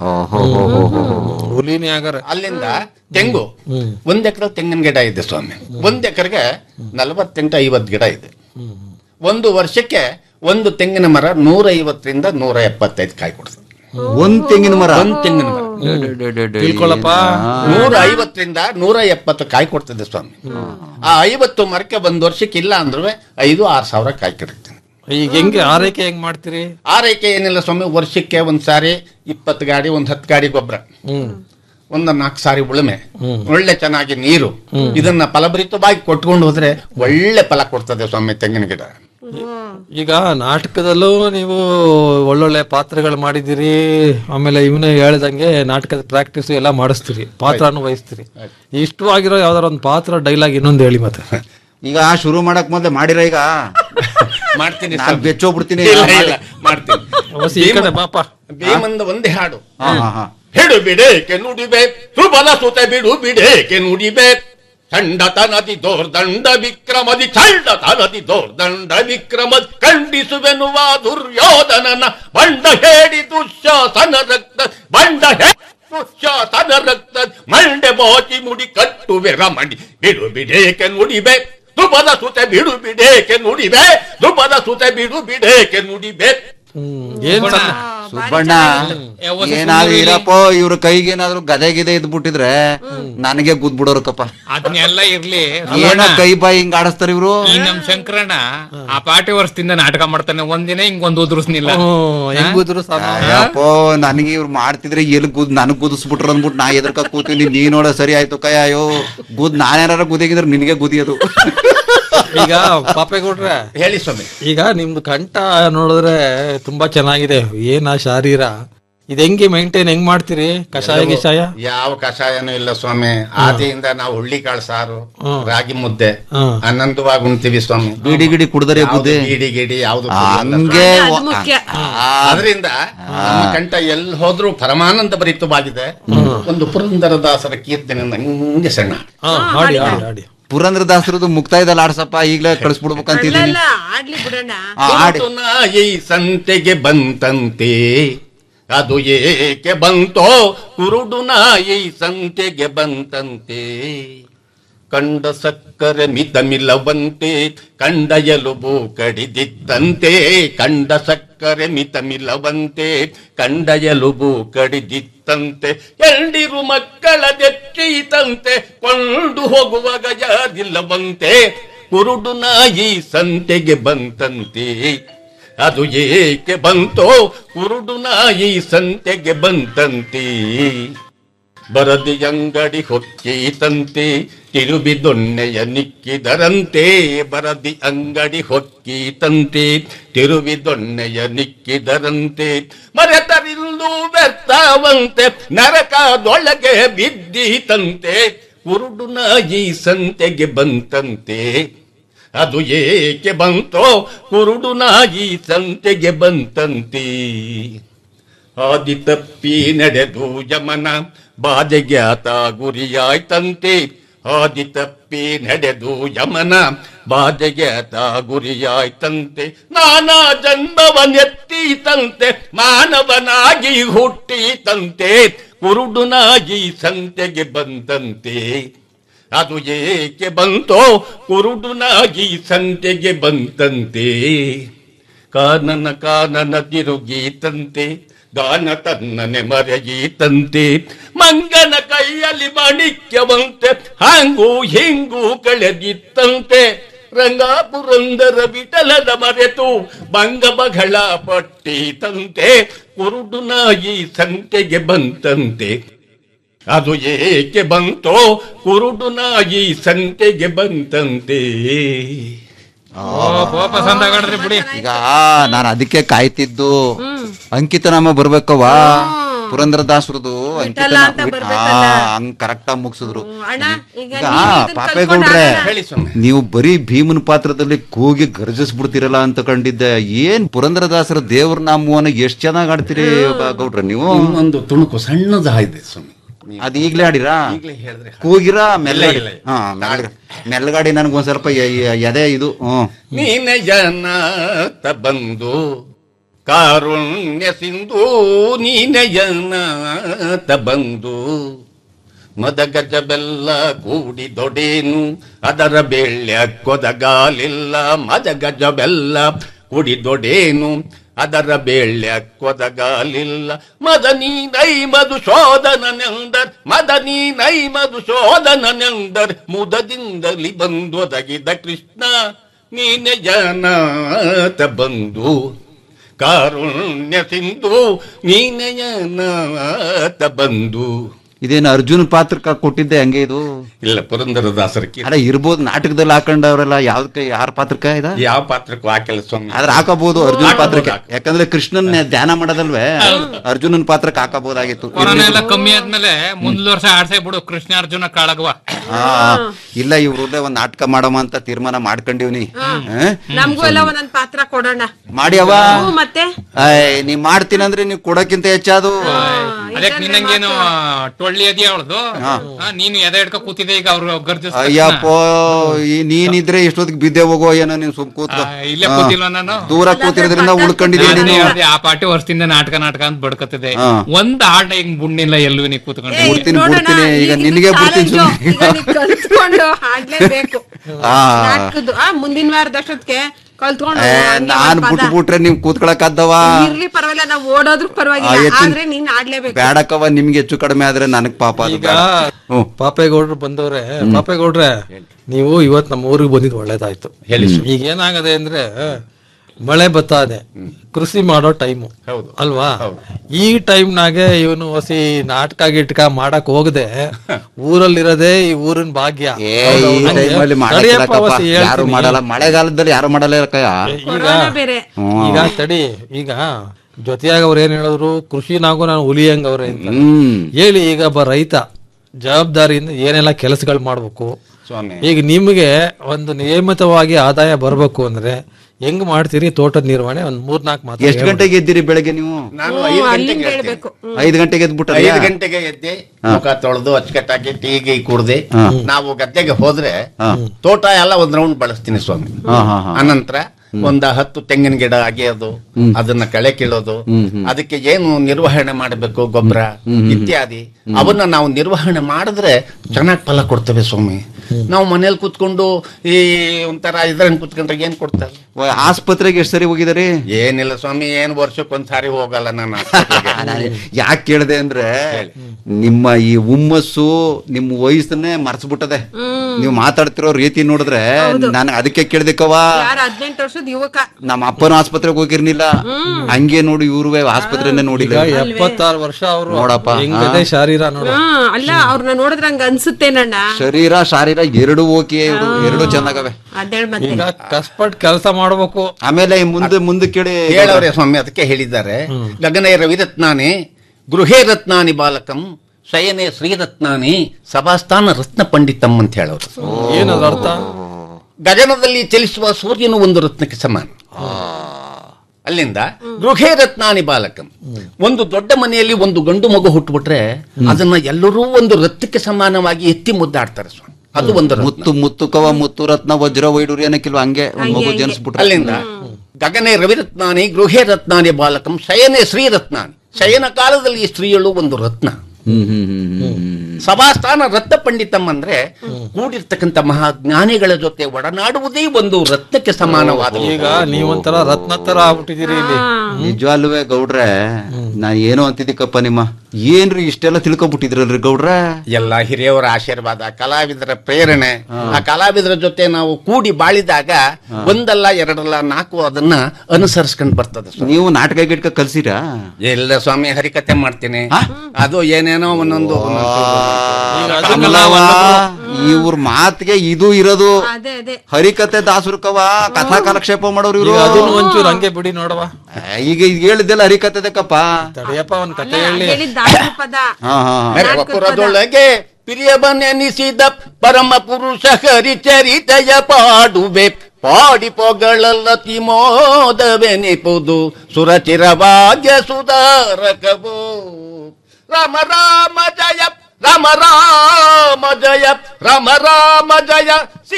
ಹುಲಿನೇ ಆಗಾರೆ ಅಲ್ಲಿಂದ ತೆಂಗು ಒಂದ್ ಎಕರೆ ತೆಂಗಿನ ಗಿಡ ಇದೆ ಸ್ವಾಮಿ ಒಂದ್ ಎಕರೆಗೆ ನಲವತ್ತೆಂಟು ಐವತ್ತು ಗಿಡ ಇದೆ ಒಂದು ವರ್ಷಕ್ಕೆ ಒಂದು ತೆಂಗಿನ ಮರ ನೂರ ಐವತ್ತರಿಂದ ನೂರ ಎಪ್ಪತ್ತೈದು ಕಾಯಿ ಕೊಡ್ತದೆ ಒಂದ್ ತೆಂಗಿನ ಮರ ಒಂದ್ ತೆಂಗಿನ ಮರ ತಿಳ್ಕೊಳಪ್ಪ ನೂರ ಐವತ್ತರಿಂದ ನೂರ ಎಪ್ಪತ್ತು ಕಾಯಿ ಕೊಡ್ತದೆ ಸ್ವಾಮಿ ಆ ಐವತ್ತು ಮರಕ್ಕೆ ಒಂದ್ ವರ್ಷಕ್ಕೆ ಇಲ್ಲ ಅಂದ್ರೂ ಐದು ಆರು ಸಾವಿರ ಕಾಯಿ ಕೆಡುತ್ತೀನಿ ಈಗ ಹೆಂಗೆ ಆರೈಕೆ ಹೆಂಗ್ ಮಾಡ್ತೀರಿ ಆರೈಕೆ ಏನಿಲ್ಲ ಸ್ವಾಮಿ ವರ್ಷಕ್ಕೆ ಒಂದ್ ಸಾರಿ ಇಪ್ಪತ್ತು ಗಾಡಿ ಒಂದ್ ಹತ್ತು ಗಾಡಿ ಗೊಬ್ಬರ ಹ್ಮ್ ಒಂದ್ ನಾಲ್ಕು ಸಾರಿ ಉಳುಮೆ ಒಳ್ಳೆ ಚೆನ್ನಾಗಿ ನೀರು ಇದನ್ನ ಫಲಭರಿತವಾಗಿ ಕೊಟ್ಕೊಂಡು ಹೋದ್ರೆ ಒಳ್ಳೆ ಫಲ ಕೊಡ್ತದೆ ಸ್ವಾಮಿ ತೆಂಗಿನ ಗಿಡ ಈಗ ನಾಟಕದಲ್ಲೂ ನೀವು ಒಳ್ಳೊಳ್ಳೆ ಪಾತ್ರಗಳು ಮಾಡಿದಿರಿ ಆಮೇಲೆ ಇವನೇ ಹೇಳ್ದಂಗೆ ನಾಟಕದ ಪ್ರಾಕ್ಟೀಸ್ ಎಲ್ಲ ಮಾಡಿಸ್ತೀರಿ ಪಾತ್ರನೂ ವಹಿಸ್ತೀರಿ ಇಷ್ಟವಾಗಿರೋ ಯಾವ್ದಾರ ಒಂದು ಪಾತ್ರ ಡೈಲಾಗ್ ಇನ್ನೊಂದು ಹೇಳಿ ಮತ್ತೆ ಈಗ ಶುರು ಮಾಡಕ್ ಮೊದ್ಲೇ ಮಾಡಿರ ಈಗ ಮಾಡ್ತೀನಿ ನಾನ್ ಸ್ವಾಮಿ. ಬೆಚ್ಚೋಗ್ಬಿಡ್ತೀನಿ ಇಲ್ಲ, ಇಲ್ಲ, ಮಾಡ್ತೀನಿ ಹೊಸ ಈ ಕಡೆ ಬಾಪ ಭೀಮಂದ ಒಂದೇ ಹಾಡು ಹಾ, ಹಾ, ಹಾ. ಹೇಳು ಬಿಡೇಕೆ ನುಡಿಬೆ ಸುಬಲ ಸುತ ಬಿಡು ಬಿಡೇಕೆ ನುಡಿಬೆ ಚಂಡತನದಿ ದೋರ್ದಂಡ ವಿಕ್ರಮದಿ ಚಂಡತನದಿ ದೋರ್ದಂಡ ವಿಕ್ರಮದಿ ಖಂಡಿಸುವೆನುವ ದುರ್ಯೋಧನನ ಬಂಡ ಹೇಳಿ ದುಶ್ಯಾಸನ ರಕ್ತ ಬಂಡ ಹೇಳಿ ದುಶ್ಯಾಸನ ರಕ್ತ ಮಂಡೆ ಮೋಚಿ ಮುಡಿ ಕಟ್ಟುವೆ ರಮಣಿ ಬಿಡು ಬಿಡೇಕೆ ನುಡಿಬೆ ದುಬದ ಸುತೆ ಬಿಡು ಬಿಡೇಕೆ ನುಡಿಬೆ ದುಬದ ಸುತೆ ಬಿಡು ಬಿಡೇಕೆ ನುಡಿಬೆ ಹ್ಮ್ ಏನ್ ಸಣ್ಣ ಸುಬ್ಬಣ್ಣ ಏ, ಹೊಸ ಏನಾದ್ರು ಸುಮ್ನಿರಿ. ಇರಪ್ಪ ಇವ್ರ ಕೈಗೆ ಏನಾದ್ರು ಗದೆ ಗಿದೆ ಇದ್ಬಿಟ್ಟಿದ್ರೆ ನನಗೆ ಗುದ್ಬಿಡೋರ್ಕಪ್ಪ ಅದನ್ನೆಲ್ಲ ಇರ್ಲಿ ಏನ ಕೈ ಬಾಯಿ ಹಿಂಗ್ ಆಡಿಸ್ತಾರ ಇವ್ರು ಈ ನಮ್ ಶಂಕರಣ್ಣ ಆ ಪಾಟಿ ವರ್ಷದಿಂದ ನಾಟಕ ಮಾಡ್ತಾನೆ ಒಂದಿನ ಹಿಂಗ್ ಒಂದ್ ಉದುರಿಸ್ನಿಲ್ಲ ಹ್ಮ್, ಹೆಂಗುದ್ರು ಸಾಕು ಅಯ್ಯಪ್ಪೋ ನನಗೆ ಇವ್ರು ಮಾಡ್ತಿದ್ರೆ ಎಲ್ಲಿ ಗುದ್ ನನಗ್ ಗುದಿಸ್ಬಿಟ್ರು ಅಂದ್ಬಿಟ್ಟು ನಾ ಎದ್ರಕ ಕೂತೀನಿ ನೀ ನೋಡ ಸರಿ ಆಯ್ತು ಕೈ ಅಯ್ಯೋ ಗುದ್ ನಾನೇನಾರ ಗುದಿಗಿದ್ರೆ ನಿನಗೆ ಗುದಿಯೋದು ಈಗ ಪಾಪೇಗೌಡ್ರೆ ಹೇಳಿ ಸ್ವಾಮಿ ಈಗ ನಿಮ್ದು ಕಂಠ ನೋಡಿದ್ರೆ ತುಂಬಾ ಚೆನ್ನಾಗಿದೆ ಏನ ಶಾರೀರ ಇದ್ ಹೆಂಗೆ ಮೇಂಟೈನ್ ಹೆಂಗ್ ಮಾಡ್ತೀರಿ ಕಷಾಯ ಗಿಷಾಯ ಯಾವ ಕಷಾಯನೂ ಇಲ್ಲ ಸ್ವಾಮಿ ಆದಿಯಿಂದ ನಾವು ಹುಳ್ಳಿ ಕಾಳು ಸಾರು ರಾಗಿ ಮುದ್ದೆ ಹ್ಮ್. ಆನಂದವಾಗಿ ಉಣ್ತೀವಿ ಸ್ವಾಮಿ ಬೀಡಿ ಗಿಡಿ ಕುಡ್ದರೆ ಯಾವ್ದು ಬುದ್ಧಿ ಬೀಡಿ ಗಿಡಿ ಯಾವ್ದು ಹಂಗೆ ಅದು ಮುಖ್ಯ ಅದರಿಂದ ನಮ್ಮ ಕಂಠ ಎಲ್ಲಿ ಹೋದ್ರೂ ಪರಮಾನಂದ ಭರಿತವಾಗಿದೆ ಒಂದು ಪುರಂದರದಾಸರ ಕೀರ್ತನೆ ನಂಗೆ ಸಣ್ಣ ಹಾ ಹಾಡಿ ಹಾಡಿ ಹಾಡಿ ಪುರಂದ್ರದಾಸರದು ಮುಕ್ತಾಯದಲ್ಲಿ ಆಡ್ಸಪ್ಪ ಈಗ್ಲೇ ಕಳಿಸ್ಬಿಡ್ಬೇಕಂತಿದ್ದೀನಿ ಅಲ್ಲ ಆಡ್ಲಿ ಬಿಡೋಣ ಆ, ಆಡಿ ನಾಯಿ ಸಂತೆಗೆ ಬಂತಂತೆ ಅದು ಏಕೆ ಬಂತೋ ಕುರುಡು ನಾಯಿ ಸಂತೆಗೆ ಬಂತಂತೆ ಕಂಡ ಸಕ್ಕರೆ ಮಿತ ಮಿಲವಂತೆ ಕಂಡ ಎಲುಬು ಕಡಿದಿತ್ತಂತೆ ಕಂಡ ಸಕ್ಕರೆ ಮಿತ ಮಿಲವಂತೆ ಕಂಡ ಎಲುಬು ಕಡಿದಿತ್ತಂತೆ ಎಂಡಿರು ಮಕ್ಕಳ ದೆಚ್ಚೀತಂತೆ ಕೊಂಡು ಹೋಗುವಾಗ ಯಾರಿಲ್ಲವಂತೆ ಕುರುಡು ನಾಯಿ ಸಂತೆಗೆ ಬಂತಂತೆ ಅದು ಏಕೆ ಬಂತೋ ಕುರುಡು ನಾಯಿ ಸಂತೆಗೆ ಬಂತಂತೆ ಬರದಿ ಅಂಗಡಿ ಹೊಕ್ಕೀತಂತೆ ತಿರುಬಿದೊನ್ನೆಯ ನಿಕ್ಕಿದರಂತೆ ಬರದಿ ಅಂಗಡಿ ಹೊಕ್ಕೀತಂತೆ ತಿರುವಿದೊನ್ನೆಯ ನಿಕ್ಕಿದರಂತೆ ಮರೆತರಿಲ್ಲು ವ್ಯರ್ಥವಂತೆ ನರಕದೊಳಗೆ ಬಿದ್ದೀತಂತೆ ಕುರುಡು ನಾಯಿ ಸಂತೆಗೆ ಬಂತಂತೆ ಅದು ಏಕೆ ಬಂತೋ ಕುರುಡು ನಾಯಿ ಸಂತೆಗೆ ಬಂತಂತೆ ಆದಿ ತಪ್ಪಿ ನಡೆದು ಯಮನ ಬಾಧೆಗ್ಯಾತ ಗುರಿಯಾಯ್ತಂತೆ ಆದಿ ತಪ್ಪಿ ನಡೆದು ಯಮನ ಬಾಧೆಗ್ಯಾತ ಗುರಿಯಾಯ್ತಂತೆ ನಾನಾ ಜನ್ಮವನ್ನೆತ್ತೀತಂತೆ ಮಾನವನಾಗಿ ಹುಟ್ಟೀತಂತೆ ಕುರುಡುನಾಗಿ ಸಂತೆಗೆ ಬಂದಂತೆ ಅದು ಏಕೆ ಬಂತೋ ಕುರುಡುನಾಗಿ ಸಂತೆಗೆ ಬಂತಂತೆ ಕಾನನ ಕಾನನ ತಿರುಗೀತಂತೆ ಗಾನ ತನ್ನನೆ ಮರೆಯೀತಂತೆ ಮಂಗನ ಕೈಯಲ್ಲಿ ಮಾಣಿಕ್ಯವಂತೆ ಹಾಂಗೂ ಹಿಂಗೂ ಕಳೆದಿತ್ತಂತೆ ರಂಗಾಪುರಂದರ ವಿಠಲದ ಮರೆತು ಬಂಗ ಬಗಳ ಪಟ್ಟೀತಂತೆ ಕುರುಡು ನಾಯಿ ಸಂತೆಗೆ ಬಂತಂತೆ ಅದು ಏಕೆ ಬಂತೋ ಕುರುಡು ನಾಯಿ ಸಂತೆಗೆ ಬಂತಂತೆ ಕೋಪ ಸಂದಗಾಡ್ರಿ ಬಿಡಿ ಈಗ ನಾನು ಅದಕ್ಕೆ ಕಾಯ್ತಿದ್ದು ಅಂಕಿತ ನಾಮ ಬರ್ಬೇಕವ್ವ ಪುರಂದ್ರದಾಸರದು ಅಂಕಿತ ಬಿಟ್ಟಲ್ಲ ಅಂತ ಬರ್ಬೇಕಲ್ಲ. ಹಂಗ್ ಕರೆಕ್ಟ್ ಆಗಿ ಮುಗಿಸಿದ್ರು ಅಣ್ಣ ಈಗ ಈಗ ನೀವ್ ಇದನ್ನ ಪಾಪೇಗೌಡ್ರೆ ಕಲ್ತ್ಕೊಂಡ್ ಹೇಳಿ ಸ್ವಾಮಿ ನೀವು ಬರೀ ಭೀಮನ ಪಾತ್ರದಲ್ಲಿ ಕೂಗಿ ಗರ್ಜಿಸ್ಬಿಡ್ತೀರಲ್ಲ ಅಂತ ಕಂಡಿದ್ದೆ ಏನ್ ಪುರಂದರದಾಸರ ದೇವ್ರ ನಾಮವನ್ನ ಎಷ್ಟ್ ಚೆನ್ನಾಗ್ ಆಡ್ತೀರಿ ಬ- ಗೌಡ್ರೆ ನೀವು ಇನ್ನೊಂದು ತುಣುಕು ಸಣ್ಣದಾಗಿದೆ ಸ್ವಾಮಿ ಅದ್ ಈಗ್ಲೇ ಆಡಿರಾ ಈಗಲೇ ಹೇಳಿದ್ರೆ ಕೂಗಿರಾ ಮೆಲ್ಲಗಾಡಿ ಇಲ್ಲ, ಇಲ್ಲ. ಹಾ ಮೆಲ್ಲಗ- ಮೆಲ್ಲಗಾಡಿ ನನ್ಗೆ ಒಂದ್ ಸ್ವಲ್ಪ ಎ- ಎ- ಎದೆ ಇದು ಹ್ಮ್ ನೀನೆ ಜನಾತ ಬಂದು ಕಾರುಣ್ಯ ಸಿಂಧು ನೀನೆ ಜನಾತ ಬಂದು ಮದಗಜ ಬೆಲ್ಲ ಕೂಡಿ ದೊಡೇನು ಅದರ ಬೆಳ್ಳ ಕೊದಗಾಲಿಲ್ಲ ಮದಗಜ ಬೆಲ್ಲ ಕುಡಿ ದೊಡೇನು ಅದರ ಬೆಳ್ಳ ಕೊದಗಾಲಿಲ್ಲ ಮದನಿ ನೈ ಮಧು ಶೋಧನನೆಂದರ್ ಮದನಿ ನೈ ಮಧು ಶೋಧನನೆಂದರ್ ಮುದದಿಂದಲಿ ಬಂದು ಒದಗಿದ ಕೃಷ್ಣ ನೀನೆ ಜನಾತ ಬಂದು ಕಾರುಣ್ಯ ಸಿಂಧು ನೀನೆ ಜನಾತ ಬಂದು ಇದೇನು ಅರ್ಜುನ್ ಪಾತ್ರಕ್ಕ ಕೊಟ್ಟಿದ್ದೆ ಹಂಗೆ ಇದು ಇಲ್ಲ ಪುರಂದರದಾಸರ ಕೀರ್ತಿ ಅಲ್ಲ ಇರ್ಬೋದು ನಾಟಕದಲ್ಲಿ ಹಾಕೊಂಡವ್ರೆಲ್ಲ ಯಾವ್ದಕ್ಕೆ ಯಾರ ಪಾತ್ರಕ್ಕ ಇದ ಯಾವ ಪಾತ್ರಕ್ಕೂ ಹಾಕಿಲ್ಲ ಸ್ವಾಮಿ ಆದ್ರೆ ಹಾಕಬಹುದು ಅರ್ಜುನ್ ಹಾಕಬಹುದು, ಪಾತ್ರಕ್ಕೆ ಹಾಕಬಹುದು. ಯಾಕಂದ್ರೆ ಕೃಷ್ಣನ್ ಧ್ಯಾನ ಮಾಡೋದಲ್ವೇ ಅರ್ಜುನನ್ ಪಾತ್ರಕ್ಕೆ ಹಾಕಬಹುದಾಗಿತ್ತು ಕೊರೋನಾ ಎಲ್ಲ ಕಮ್ಮಿ ಆದ್ಮೇಲೆ ಮುಂದ್ಲ ವರ್ಷ ಆಡ್ಸೇ ಬಿಡು ಕೃಷ್ಣ ಅರ್ಜುನ ಕಾಳಗವ ಆ, ಇಲ್ಲ ಇವ್ರಲ್ಲೇ ಒಂದ್ ನಾಟಕ ಮಾಡಮ ಅಂತ ತೀರ್ಮಾನ ಮಾಡ್ಕೊಂಡಿವ್ನಿ ಹ? ನಮ್ಗೂ ಎಲ್ಲ ಒಂದೊಂದ್ ಪಾತ್ರ ಕೊಡೋಣ ಮಾಡಿ ಅವ ಹ್ಞೂ, ಮತ್ತೆ ಏಯ್, ನೀ ಮಾಡ್ತೀನಂದ್ರೆ ನೀವ್ ಕೊಡಕ್ಕಿಂತ ಹೆಚ್ಚಾದು ಅದಕ್ಕೆ ನಿನ್ನಂಗೇನು ಟೊಳ್ಳಿ ಅದಿ ಅವಳದು ನೀನು ಎದೆ ಹಿಡ್ಕ ಕೂತಿದೆ ಈಗ ಅವ್ರು ಗರ್ಜಿಸ್ ಅಯ್ಯಪ್ಪೋ ಈ ನೀನಿದ್ರೆ ಎಷ್ಟೊತ್ತಿಗೆ ಬಿದ್ದೆ ಹೋಗೋ ಏನೋ ನೀನ್ ಸುಮ್ ಕೂತ್ಕೋ ಆ, ಇಲ್ಲೇ ಹಾ. ಕೂತಿಲ್ವಾ ನಾನು? ದೂರ ಕೂತಿರೋದ್ರಿಂದ ಉಳ್ಕೊಂಡಿದ್ದೀನಿ ನಾನೇ ನೀನು ಹೇಳ್ದೆ, ಆ ಪಾರ್ಟಿ ವರ್ಷದಿಂದ ನಾಟಕ ನಾಟಕ ಅಂತ ಬಡ್ಕತ್ತಿದೆ ಹಾ. ಒಂದ್ ಹಾಡ್ನ ಹಿಂಗ್ ಬುಣ್ಣಿಲ್ಲ ಎಲ್ಲೂ ನೀ ಕೂತ್ಕೊಂಡು ಏ, ಬಿಡ್ತೀನಿ, ನೋಡೋಣ, ಬಿಡ್ತೀನಿ. ಈಗ ಈಗ ನಿನಗೆ ಇದು ಬಿಡ್ತೀನಿ challenge. ಸುಮ್ನೆ. ಈಗ ನೀವ್ ಕಲ್ತ್ಕೊಂಡು ಹಾಡ್ಲೇಬೇಕು ಆ. ನಾಟಕದ್ದು ಆ ಮುಂದಿನ ವಾರದಷ್ಟೊತ್ತಿಗೆ ಕಲ್ತ್ಕೊಂಡು ಏ, ಹಂಗೆ ನಾನ್ ಒಂದ್ ಪದ. ಬಿಟ್ಟು ಬಿಟ್ರೆ ನೀವ್ ಕೂತ್ಕೊಳಕದ್ದವ ಇರ್ಲಿ ಪರವಾಗಿಲ್ಲ ನಾವ್ ಓಡೋದ್ರು ಆ, ಪರವಾಗಿಲ್ಲ ಎತ್ತಿನ- ಆದ್ರೆ ನೀನ್ ಆಡ್ಲೇಬೇಕು ಬೇಡಕ್ಕವ ನಿಮ್ಗೆ ಹೆಚ್ಚು ಕಡಿಮೆ ಆದ್ರೆ ನನಗ್ ಪಾಪ ಅದು ಈಗ ಬೇಡ. ಹ್ಮ್. ಪಾಪೇಗೌಡ್ರು ಬಂದವ್ರೆ ಪಾಪೇಗೌಡ್ರೆ ನೀವು ಇವತ್ ನಮ್ಮ ಊರಿಗೆ ಬಂದಿದ್ದು ಒಳ್ಳೇದಾಯ್ತು ಈಗ ಏನಾಗದೆ ಅಂದ್ರೆ ಮಳೆ ಬತ್ತಾದೆ ಕೃಷಿ ಮಾಡೋ ಟೈಮು ಹೌದು. ಅಲ್ವಾ ಈ ಟೈಮ್ನಾಗೆ ಇವನು ಹೊಸಿ ನಾಟಕ ಗಿಟ್ಕ ಮಾಡಕ್ ಹೋಗದೆ ಊರಲ್ಲಿರೋದೇ ಈ ಊರಿನ ಭಾಗ್ಯ ಏ ಈ ಹೌದೌದು. ಟೈಮಲ್ಲಿ ತಡಿಯಪ್ಪ ಮಾಡಕ್ಕಿಲ್ಲಕ್ಕಪ್ಪ. ಹೊಸಿ ಯಾರು ಹೇಳ್ತೀನಿ. ಮಾಡಲ್ಲ ಮಳೆಗಾಲದಲ್ಲಿ ಯಾರು ಮಾಡಲ್ಲ ಕಯ್ಯ ಈಗ ಕೊರೋನಾ ಬೇರೆ ಈಗ ತಡಿ ಈಗ ಜೊತೆಯಾಗ ಅವ್ರು ಏನ್ ಹೇಳಿದ್ರು ಕೃಷಿನಾಗೂ ನಾನು ಹುಲಿಯಂಗ್ ಅವ್ರೆ ಅಂತ ಹ್ಮ್ ಹೇಳಿ ಈಗ ಒಬ್ಬ ರೈತ ಜವಾಬ್ದಾರಿಯಿಂದ ಏನೆಲ್ಲ ಕೆಲಸಗಳು ಮಾಡ್ಬೇಕು ಸ್ವಾಮಿ ಈಗ ನಿಮಗೆ ಒಂದು ನಿಯಮಿತವಾಗಿ ಆದಾಯ ಬರ್ಬೇಕು ಅಂದ್ರೆ ಹೆಂಗ್ ಮಾಡ್ತೀರಿ ತೋಟದ ನಿರ್ವಹಣೆ ಒಂದ್ ಮೂರ್ನಾಲ್ಕು ಮಾತು ಎಷ್ಟ್ ಗಂಟೆಗೆ ಎದ್ದಿರಿ ಬೆಳಗ್ಗೆ ನೀವು ನಾನು ಐದು ಅಲ್ಲಿಂದ ಗಂಟೆಗೆ ಹೇಳ್ಬೇಕು ಐದು ಗಂಟೆಗೆ ಎದ್ಬಿಟ್ಟ ಐದು ಗಂಟೆಗೆ ಎದ್ದೆ ಮುಖ ತೊಳೆದು ಅಚ್ಚುಕಟ್ಟಾಗಿ ಟೀಗೆ ಕುಡ್ದೆ ನಾವು ಗದ್ದೆಗೆ ಹೋದ್ರೆ ತೋಟ ಎಲ್ಲ ಒಂದ್ ರೌಂಡ್ ಬಳಸ್ತೀನಿ ಸ್ವಾಮಿ ಹಾ ಹಾ ಹಾ ಅನಂತರ ಒಂದ ಹತ್ತು ತೆಂಗಿನ ಗಿಡ ಅಗೆಯೋದು ಅದನ್ನ ಕಳೆ ಕೀಳೋದು ಅದಕ್ಕೆ ಏನು ನಿರ್ವಹಣೆ ಮಾಡಬೇಕು ಗೊಬ್ಬರ ಇತ್ಯಾದಿ ಅವನ್ನ ನಾವು ನಿರ್ವಹಣೆ ಮಾಡಿದ್ರೆ ಚೆನ್ನಾಗಿ ಫಲ ಕೊಡ್ತೇವೆ ಸ್ವಾಮಿ ನಾವು ಮನೇಲಿ ಕುತ್ಕೊಂಡು ಈ ಒಂಥರ ಇದ್ರಲ್ಲಿ ಕುತ್ಕೊಂಡ್ರೆ ಏನ್ ಕೊಡ್ತಾರೆ ವ- ಆಸ್ಪತ್ರೆಗೆ ಎಷ್ಟು ಸರಿ ಹೋಗಿದಾರಿ ಏನಿಲ್ಲ ಸ್ವಾಮಿ ಏನ್ ವರ್ಷಕ್ಕೊಂದ್ಸಾರಿ ಹೋಗಲ್ಲ ನಾನು ಯಾಕೆ ಕೇಳಿದೆ ಅಂದ್ರೆ ನಿಮ್ಮ ಈ ಹುಮ್ಮಸ್ಸು ನಿಮ್ಮ ವಯಸ್ಸನ್ನೇ ಮರ್ಸ್ಬಿಟ್ಟದೆ ನೀವು ಮಾತಾಡ್ತಿರೋ ರೀತಿ ನೋಡಿದ್ರೆ ನಾನು ಅದಕ್ಕೆ ಕೇಳ್ದಕ್ಕವ ಯಾರ ಹದಿನೆಂಟು ವರ್ಷದ ಯುವಕ ನಮ್ಮ ಅಪ್ಪನ ಆಸ್ಪತ್ರೆಗೆ ಹೋಗಿರ್ನಿಲ್ಲ ಹಂಗೆ ನೋಡಿ ಇವ್ರುವೆ ಆಸ್ಪತ್ರೆನೇ ನೋಡಿಲ್ಲ ಈಗ ಎಪ್ಪತ್ತಾರು ವರ್ಷ ಅವರು ನೋಡಪ್ಪ, ಹೆಂಗದೆ ಶಾರೀರ ನೋಡ ಹಾ ಅಲ್ಲ ಅವ್ರನ್ನ ನೋಡಿದ್ರ ಹಂಗ ಅನ್ಸುತ್ತೇನಣ್ಣ ಶರೀರ ಶಾರೀರ ಎರಡು ಓಕೆ ಎರಡು ಚೆನ್ನಾಗವೆ ಅದೇಳ್ ಮತ್ತೆ ಈಗ ಕಷ್ಟಪಟ್ಟು ಕೆಲಸ ಮಾಡ್ಬೇಕು ಆಮೇಲೆ ಈ ಮುಂದೆ ಮುಂದೆ ಕೇಳಿ ಹೇಳವ್ರೆ ಸ್ವಾಮಿ ಅದಕ್ಕೆ ಹೇಳಿದ್ದಾರೆ ಗಗನೇ ರವಿರತ್ನಾನಿ ಗೃಹೇ ರತ್ನಾನಿ ಬಾಲಕಂ ಶಯನೆ ಶ್ರೀರತ್ನಾನಿ ಸಭಾಸ್ಥಾನ ರತ್ನ ಪಂಡಿತಂ ಅಂತ ಹೇಳೋರು ಏನದ ಅರ್ಥ ಗಗನದಲ್ಲಿ ಚಲಿಸುವ ಸೂರ್ಯನು ಒಂದು ರತ್ನಕ್ಕೆ ಸಮಾನ ಅಲ್ಲಿಂದ ಗೃಹೇ ರತ್ನಾನಿ ಬಾಲಕಂ ಒಂದು ದೊಡ್ಡ ಮನೆಯಲ್ಲಿ ಒಂದು ಗಂಡು ಮಗು ಹುಟ್ಟುಬಿಟ್ರೆ ಅದನ್ನ ಎಲ್ಲರೂ ಒಂದು ರತ್ನಕ್ಕೆ ಸಮಾನವಾಗಿ ಎತ್ತಿ ಮುದ್ದಾಡ್ತಾರೆ ಸ್ವಾಮಿ ಅದು ಒಂದು ರತ್ನ. ಮುತ್ತು ಮುತ್ತು ಕವ ಮುತ್ತು ರತ್ನ ವಜ್ರ ವೈಡೂರ್ಯ ಅನ್ನಕ್ಕಿಲ್ವ ಹಂಗೆ ಒಂದ್ ಮಗು ಜನಿಸ್ಬಿಟ್ರೆ ಅಲ್ಲಿಂದ ಗಗನೆ ರವಿರತ್ನಾನಿ ಗೃಹೇ ರತ್ನಾನಿ ಬಾಲಕಂ ಶಯನೆ ಶ್ರೀರತ್ನಾನಿ ಶಯನ ಕಾಲದಲ್ಲಿ ಈ ಸ್ತ್ರೀಯಳು ಒಂದು ರತ್ನ ಹ್ಮ್ ಹ್ಮ್ ಹ್ಮ್ ಹ್ಮ್ ಹ್ಮ್ ಸಭಾಸ್ಥಾನ ರತ್ನ ಪಂಡಿತಂ ಅಂದ್ರೆ ಕೂಡಿರ್ತಕ್ಕಂಥ ಮಹಾಜ್ಞಾನಿಗಳ ಜೊತೆ ಒಡನಾಡುವುದೇ ಒಂದು ರತ್ನಕ್ಕೆ ಸಮಾನವಾದ ಈಗ ನೀವೊಂಥರ ರತ್ನ ತರ ಆಗ್ಬಿಟ್ಟಿದ್ದೀರಿ ಇಲ್ಲಿ ನಿಜವಾಲ್ವೇ ಗೌಡ್ರೆ ನಾ ಏನೋ ಅಂತಿದ್ದಕ್ಕಪ್ಪ ನಿಮ್ಮ ಏನ್ರಿ ಇಷ್ಟೆಲ್ಲ ತಿಳ್ಕೊಬಿಟ್ಟಿದ್ರಲ್ರಿ ಗೌಡ್ರೆ ಎಲ್ಲ ಹಿರಿಯವರ ಆಶೀರ್ವಾದ ಕಲಾವಿದರ ಪ್ರೇರಣೆ ಆ ಕಲಾವಿದರ ಜೊತೆ ನಾವು ಕೂಡಿ ಬಾಳಿದಾಗ ಒಂದಲ್ಲ ಎರಡಲ್ಲ ನಾಲ್ಕು ಅದನ್ನ ಅನುಸರಿಸ್ಕೊಂಡ್ ಬರ್ತದೆ ಸ್ವಾಮಿ. ನೀವು ನಾಟಕ ಗಿಟ್ಕ ಕಲ್ಸಿರಾ ಎಲ್ಲ ಸ್ವಾಮಿ ಹರಿಕತೆ ಮಾಡ್ತೀನಿ ಅದು ಏನೇನೋ ಒಂದೊಂದು ಕಮಲವ್ವ, ಇವ್ರ ಮಾತಿಗೆ ಇದು ಇರೋದು ಅದೇ ಅದೇ ಹರಿಕತೆ ದಾಸುರ್ಕವ ಕಥಾ ಕಾಲಕ್ಷೇಪ ಮಾಡೋರು ಇವರು ಈಗ ಅದನ್ನು ಒಂಚೂರು ಹಂಗೆ ಬಿಡಿ ನೋಡವ ಈಗ ಈಗ ಹೇಳಿದ್ದೆಲ್ಲ ಹರಿಕತೆದಕ್ಕಪ್ಪ ತಡಿಯಪ್ಪ ಒಂದ್ ಕತೆ ಹೇಳಿ ಹೇಳಿದ ದಾಸರ ಪದ ಹಾ ಹಾ ಹಾ. ಮೆರವಪುರದೊಳಗೆ ಪ್ರಿಯಬನೆನಿಸಿದ ಪರಮ ಪುರುಷ ಹರಿಚರಿತೆಯ ಪಾಡುವೆ ಪಾಡಿ ಪೊಗಳಲ್ಲತಿ ಮೋದವೆನಿಪುದು ಸುರಚಿರವಾಗ್ಯ ಸುಧಾರಕವು ರಾಮ ರಾಮ ಜಯ ರಾಮ ರಾಮ ಜಯ ರಾಮ ರಾಮ ಜಯ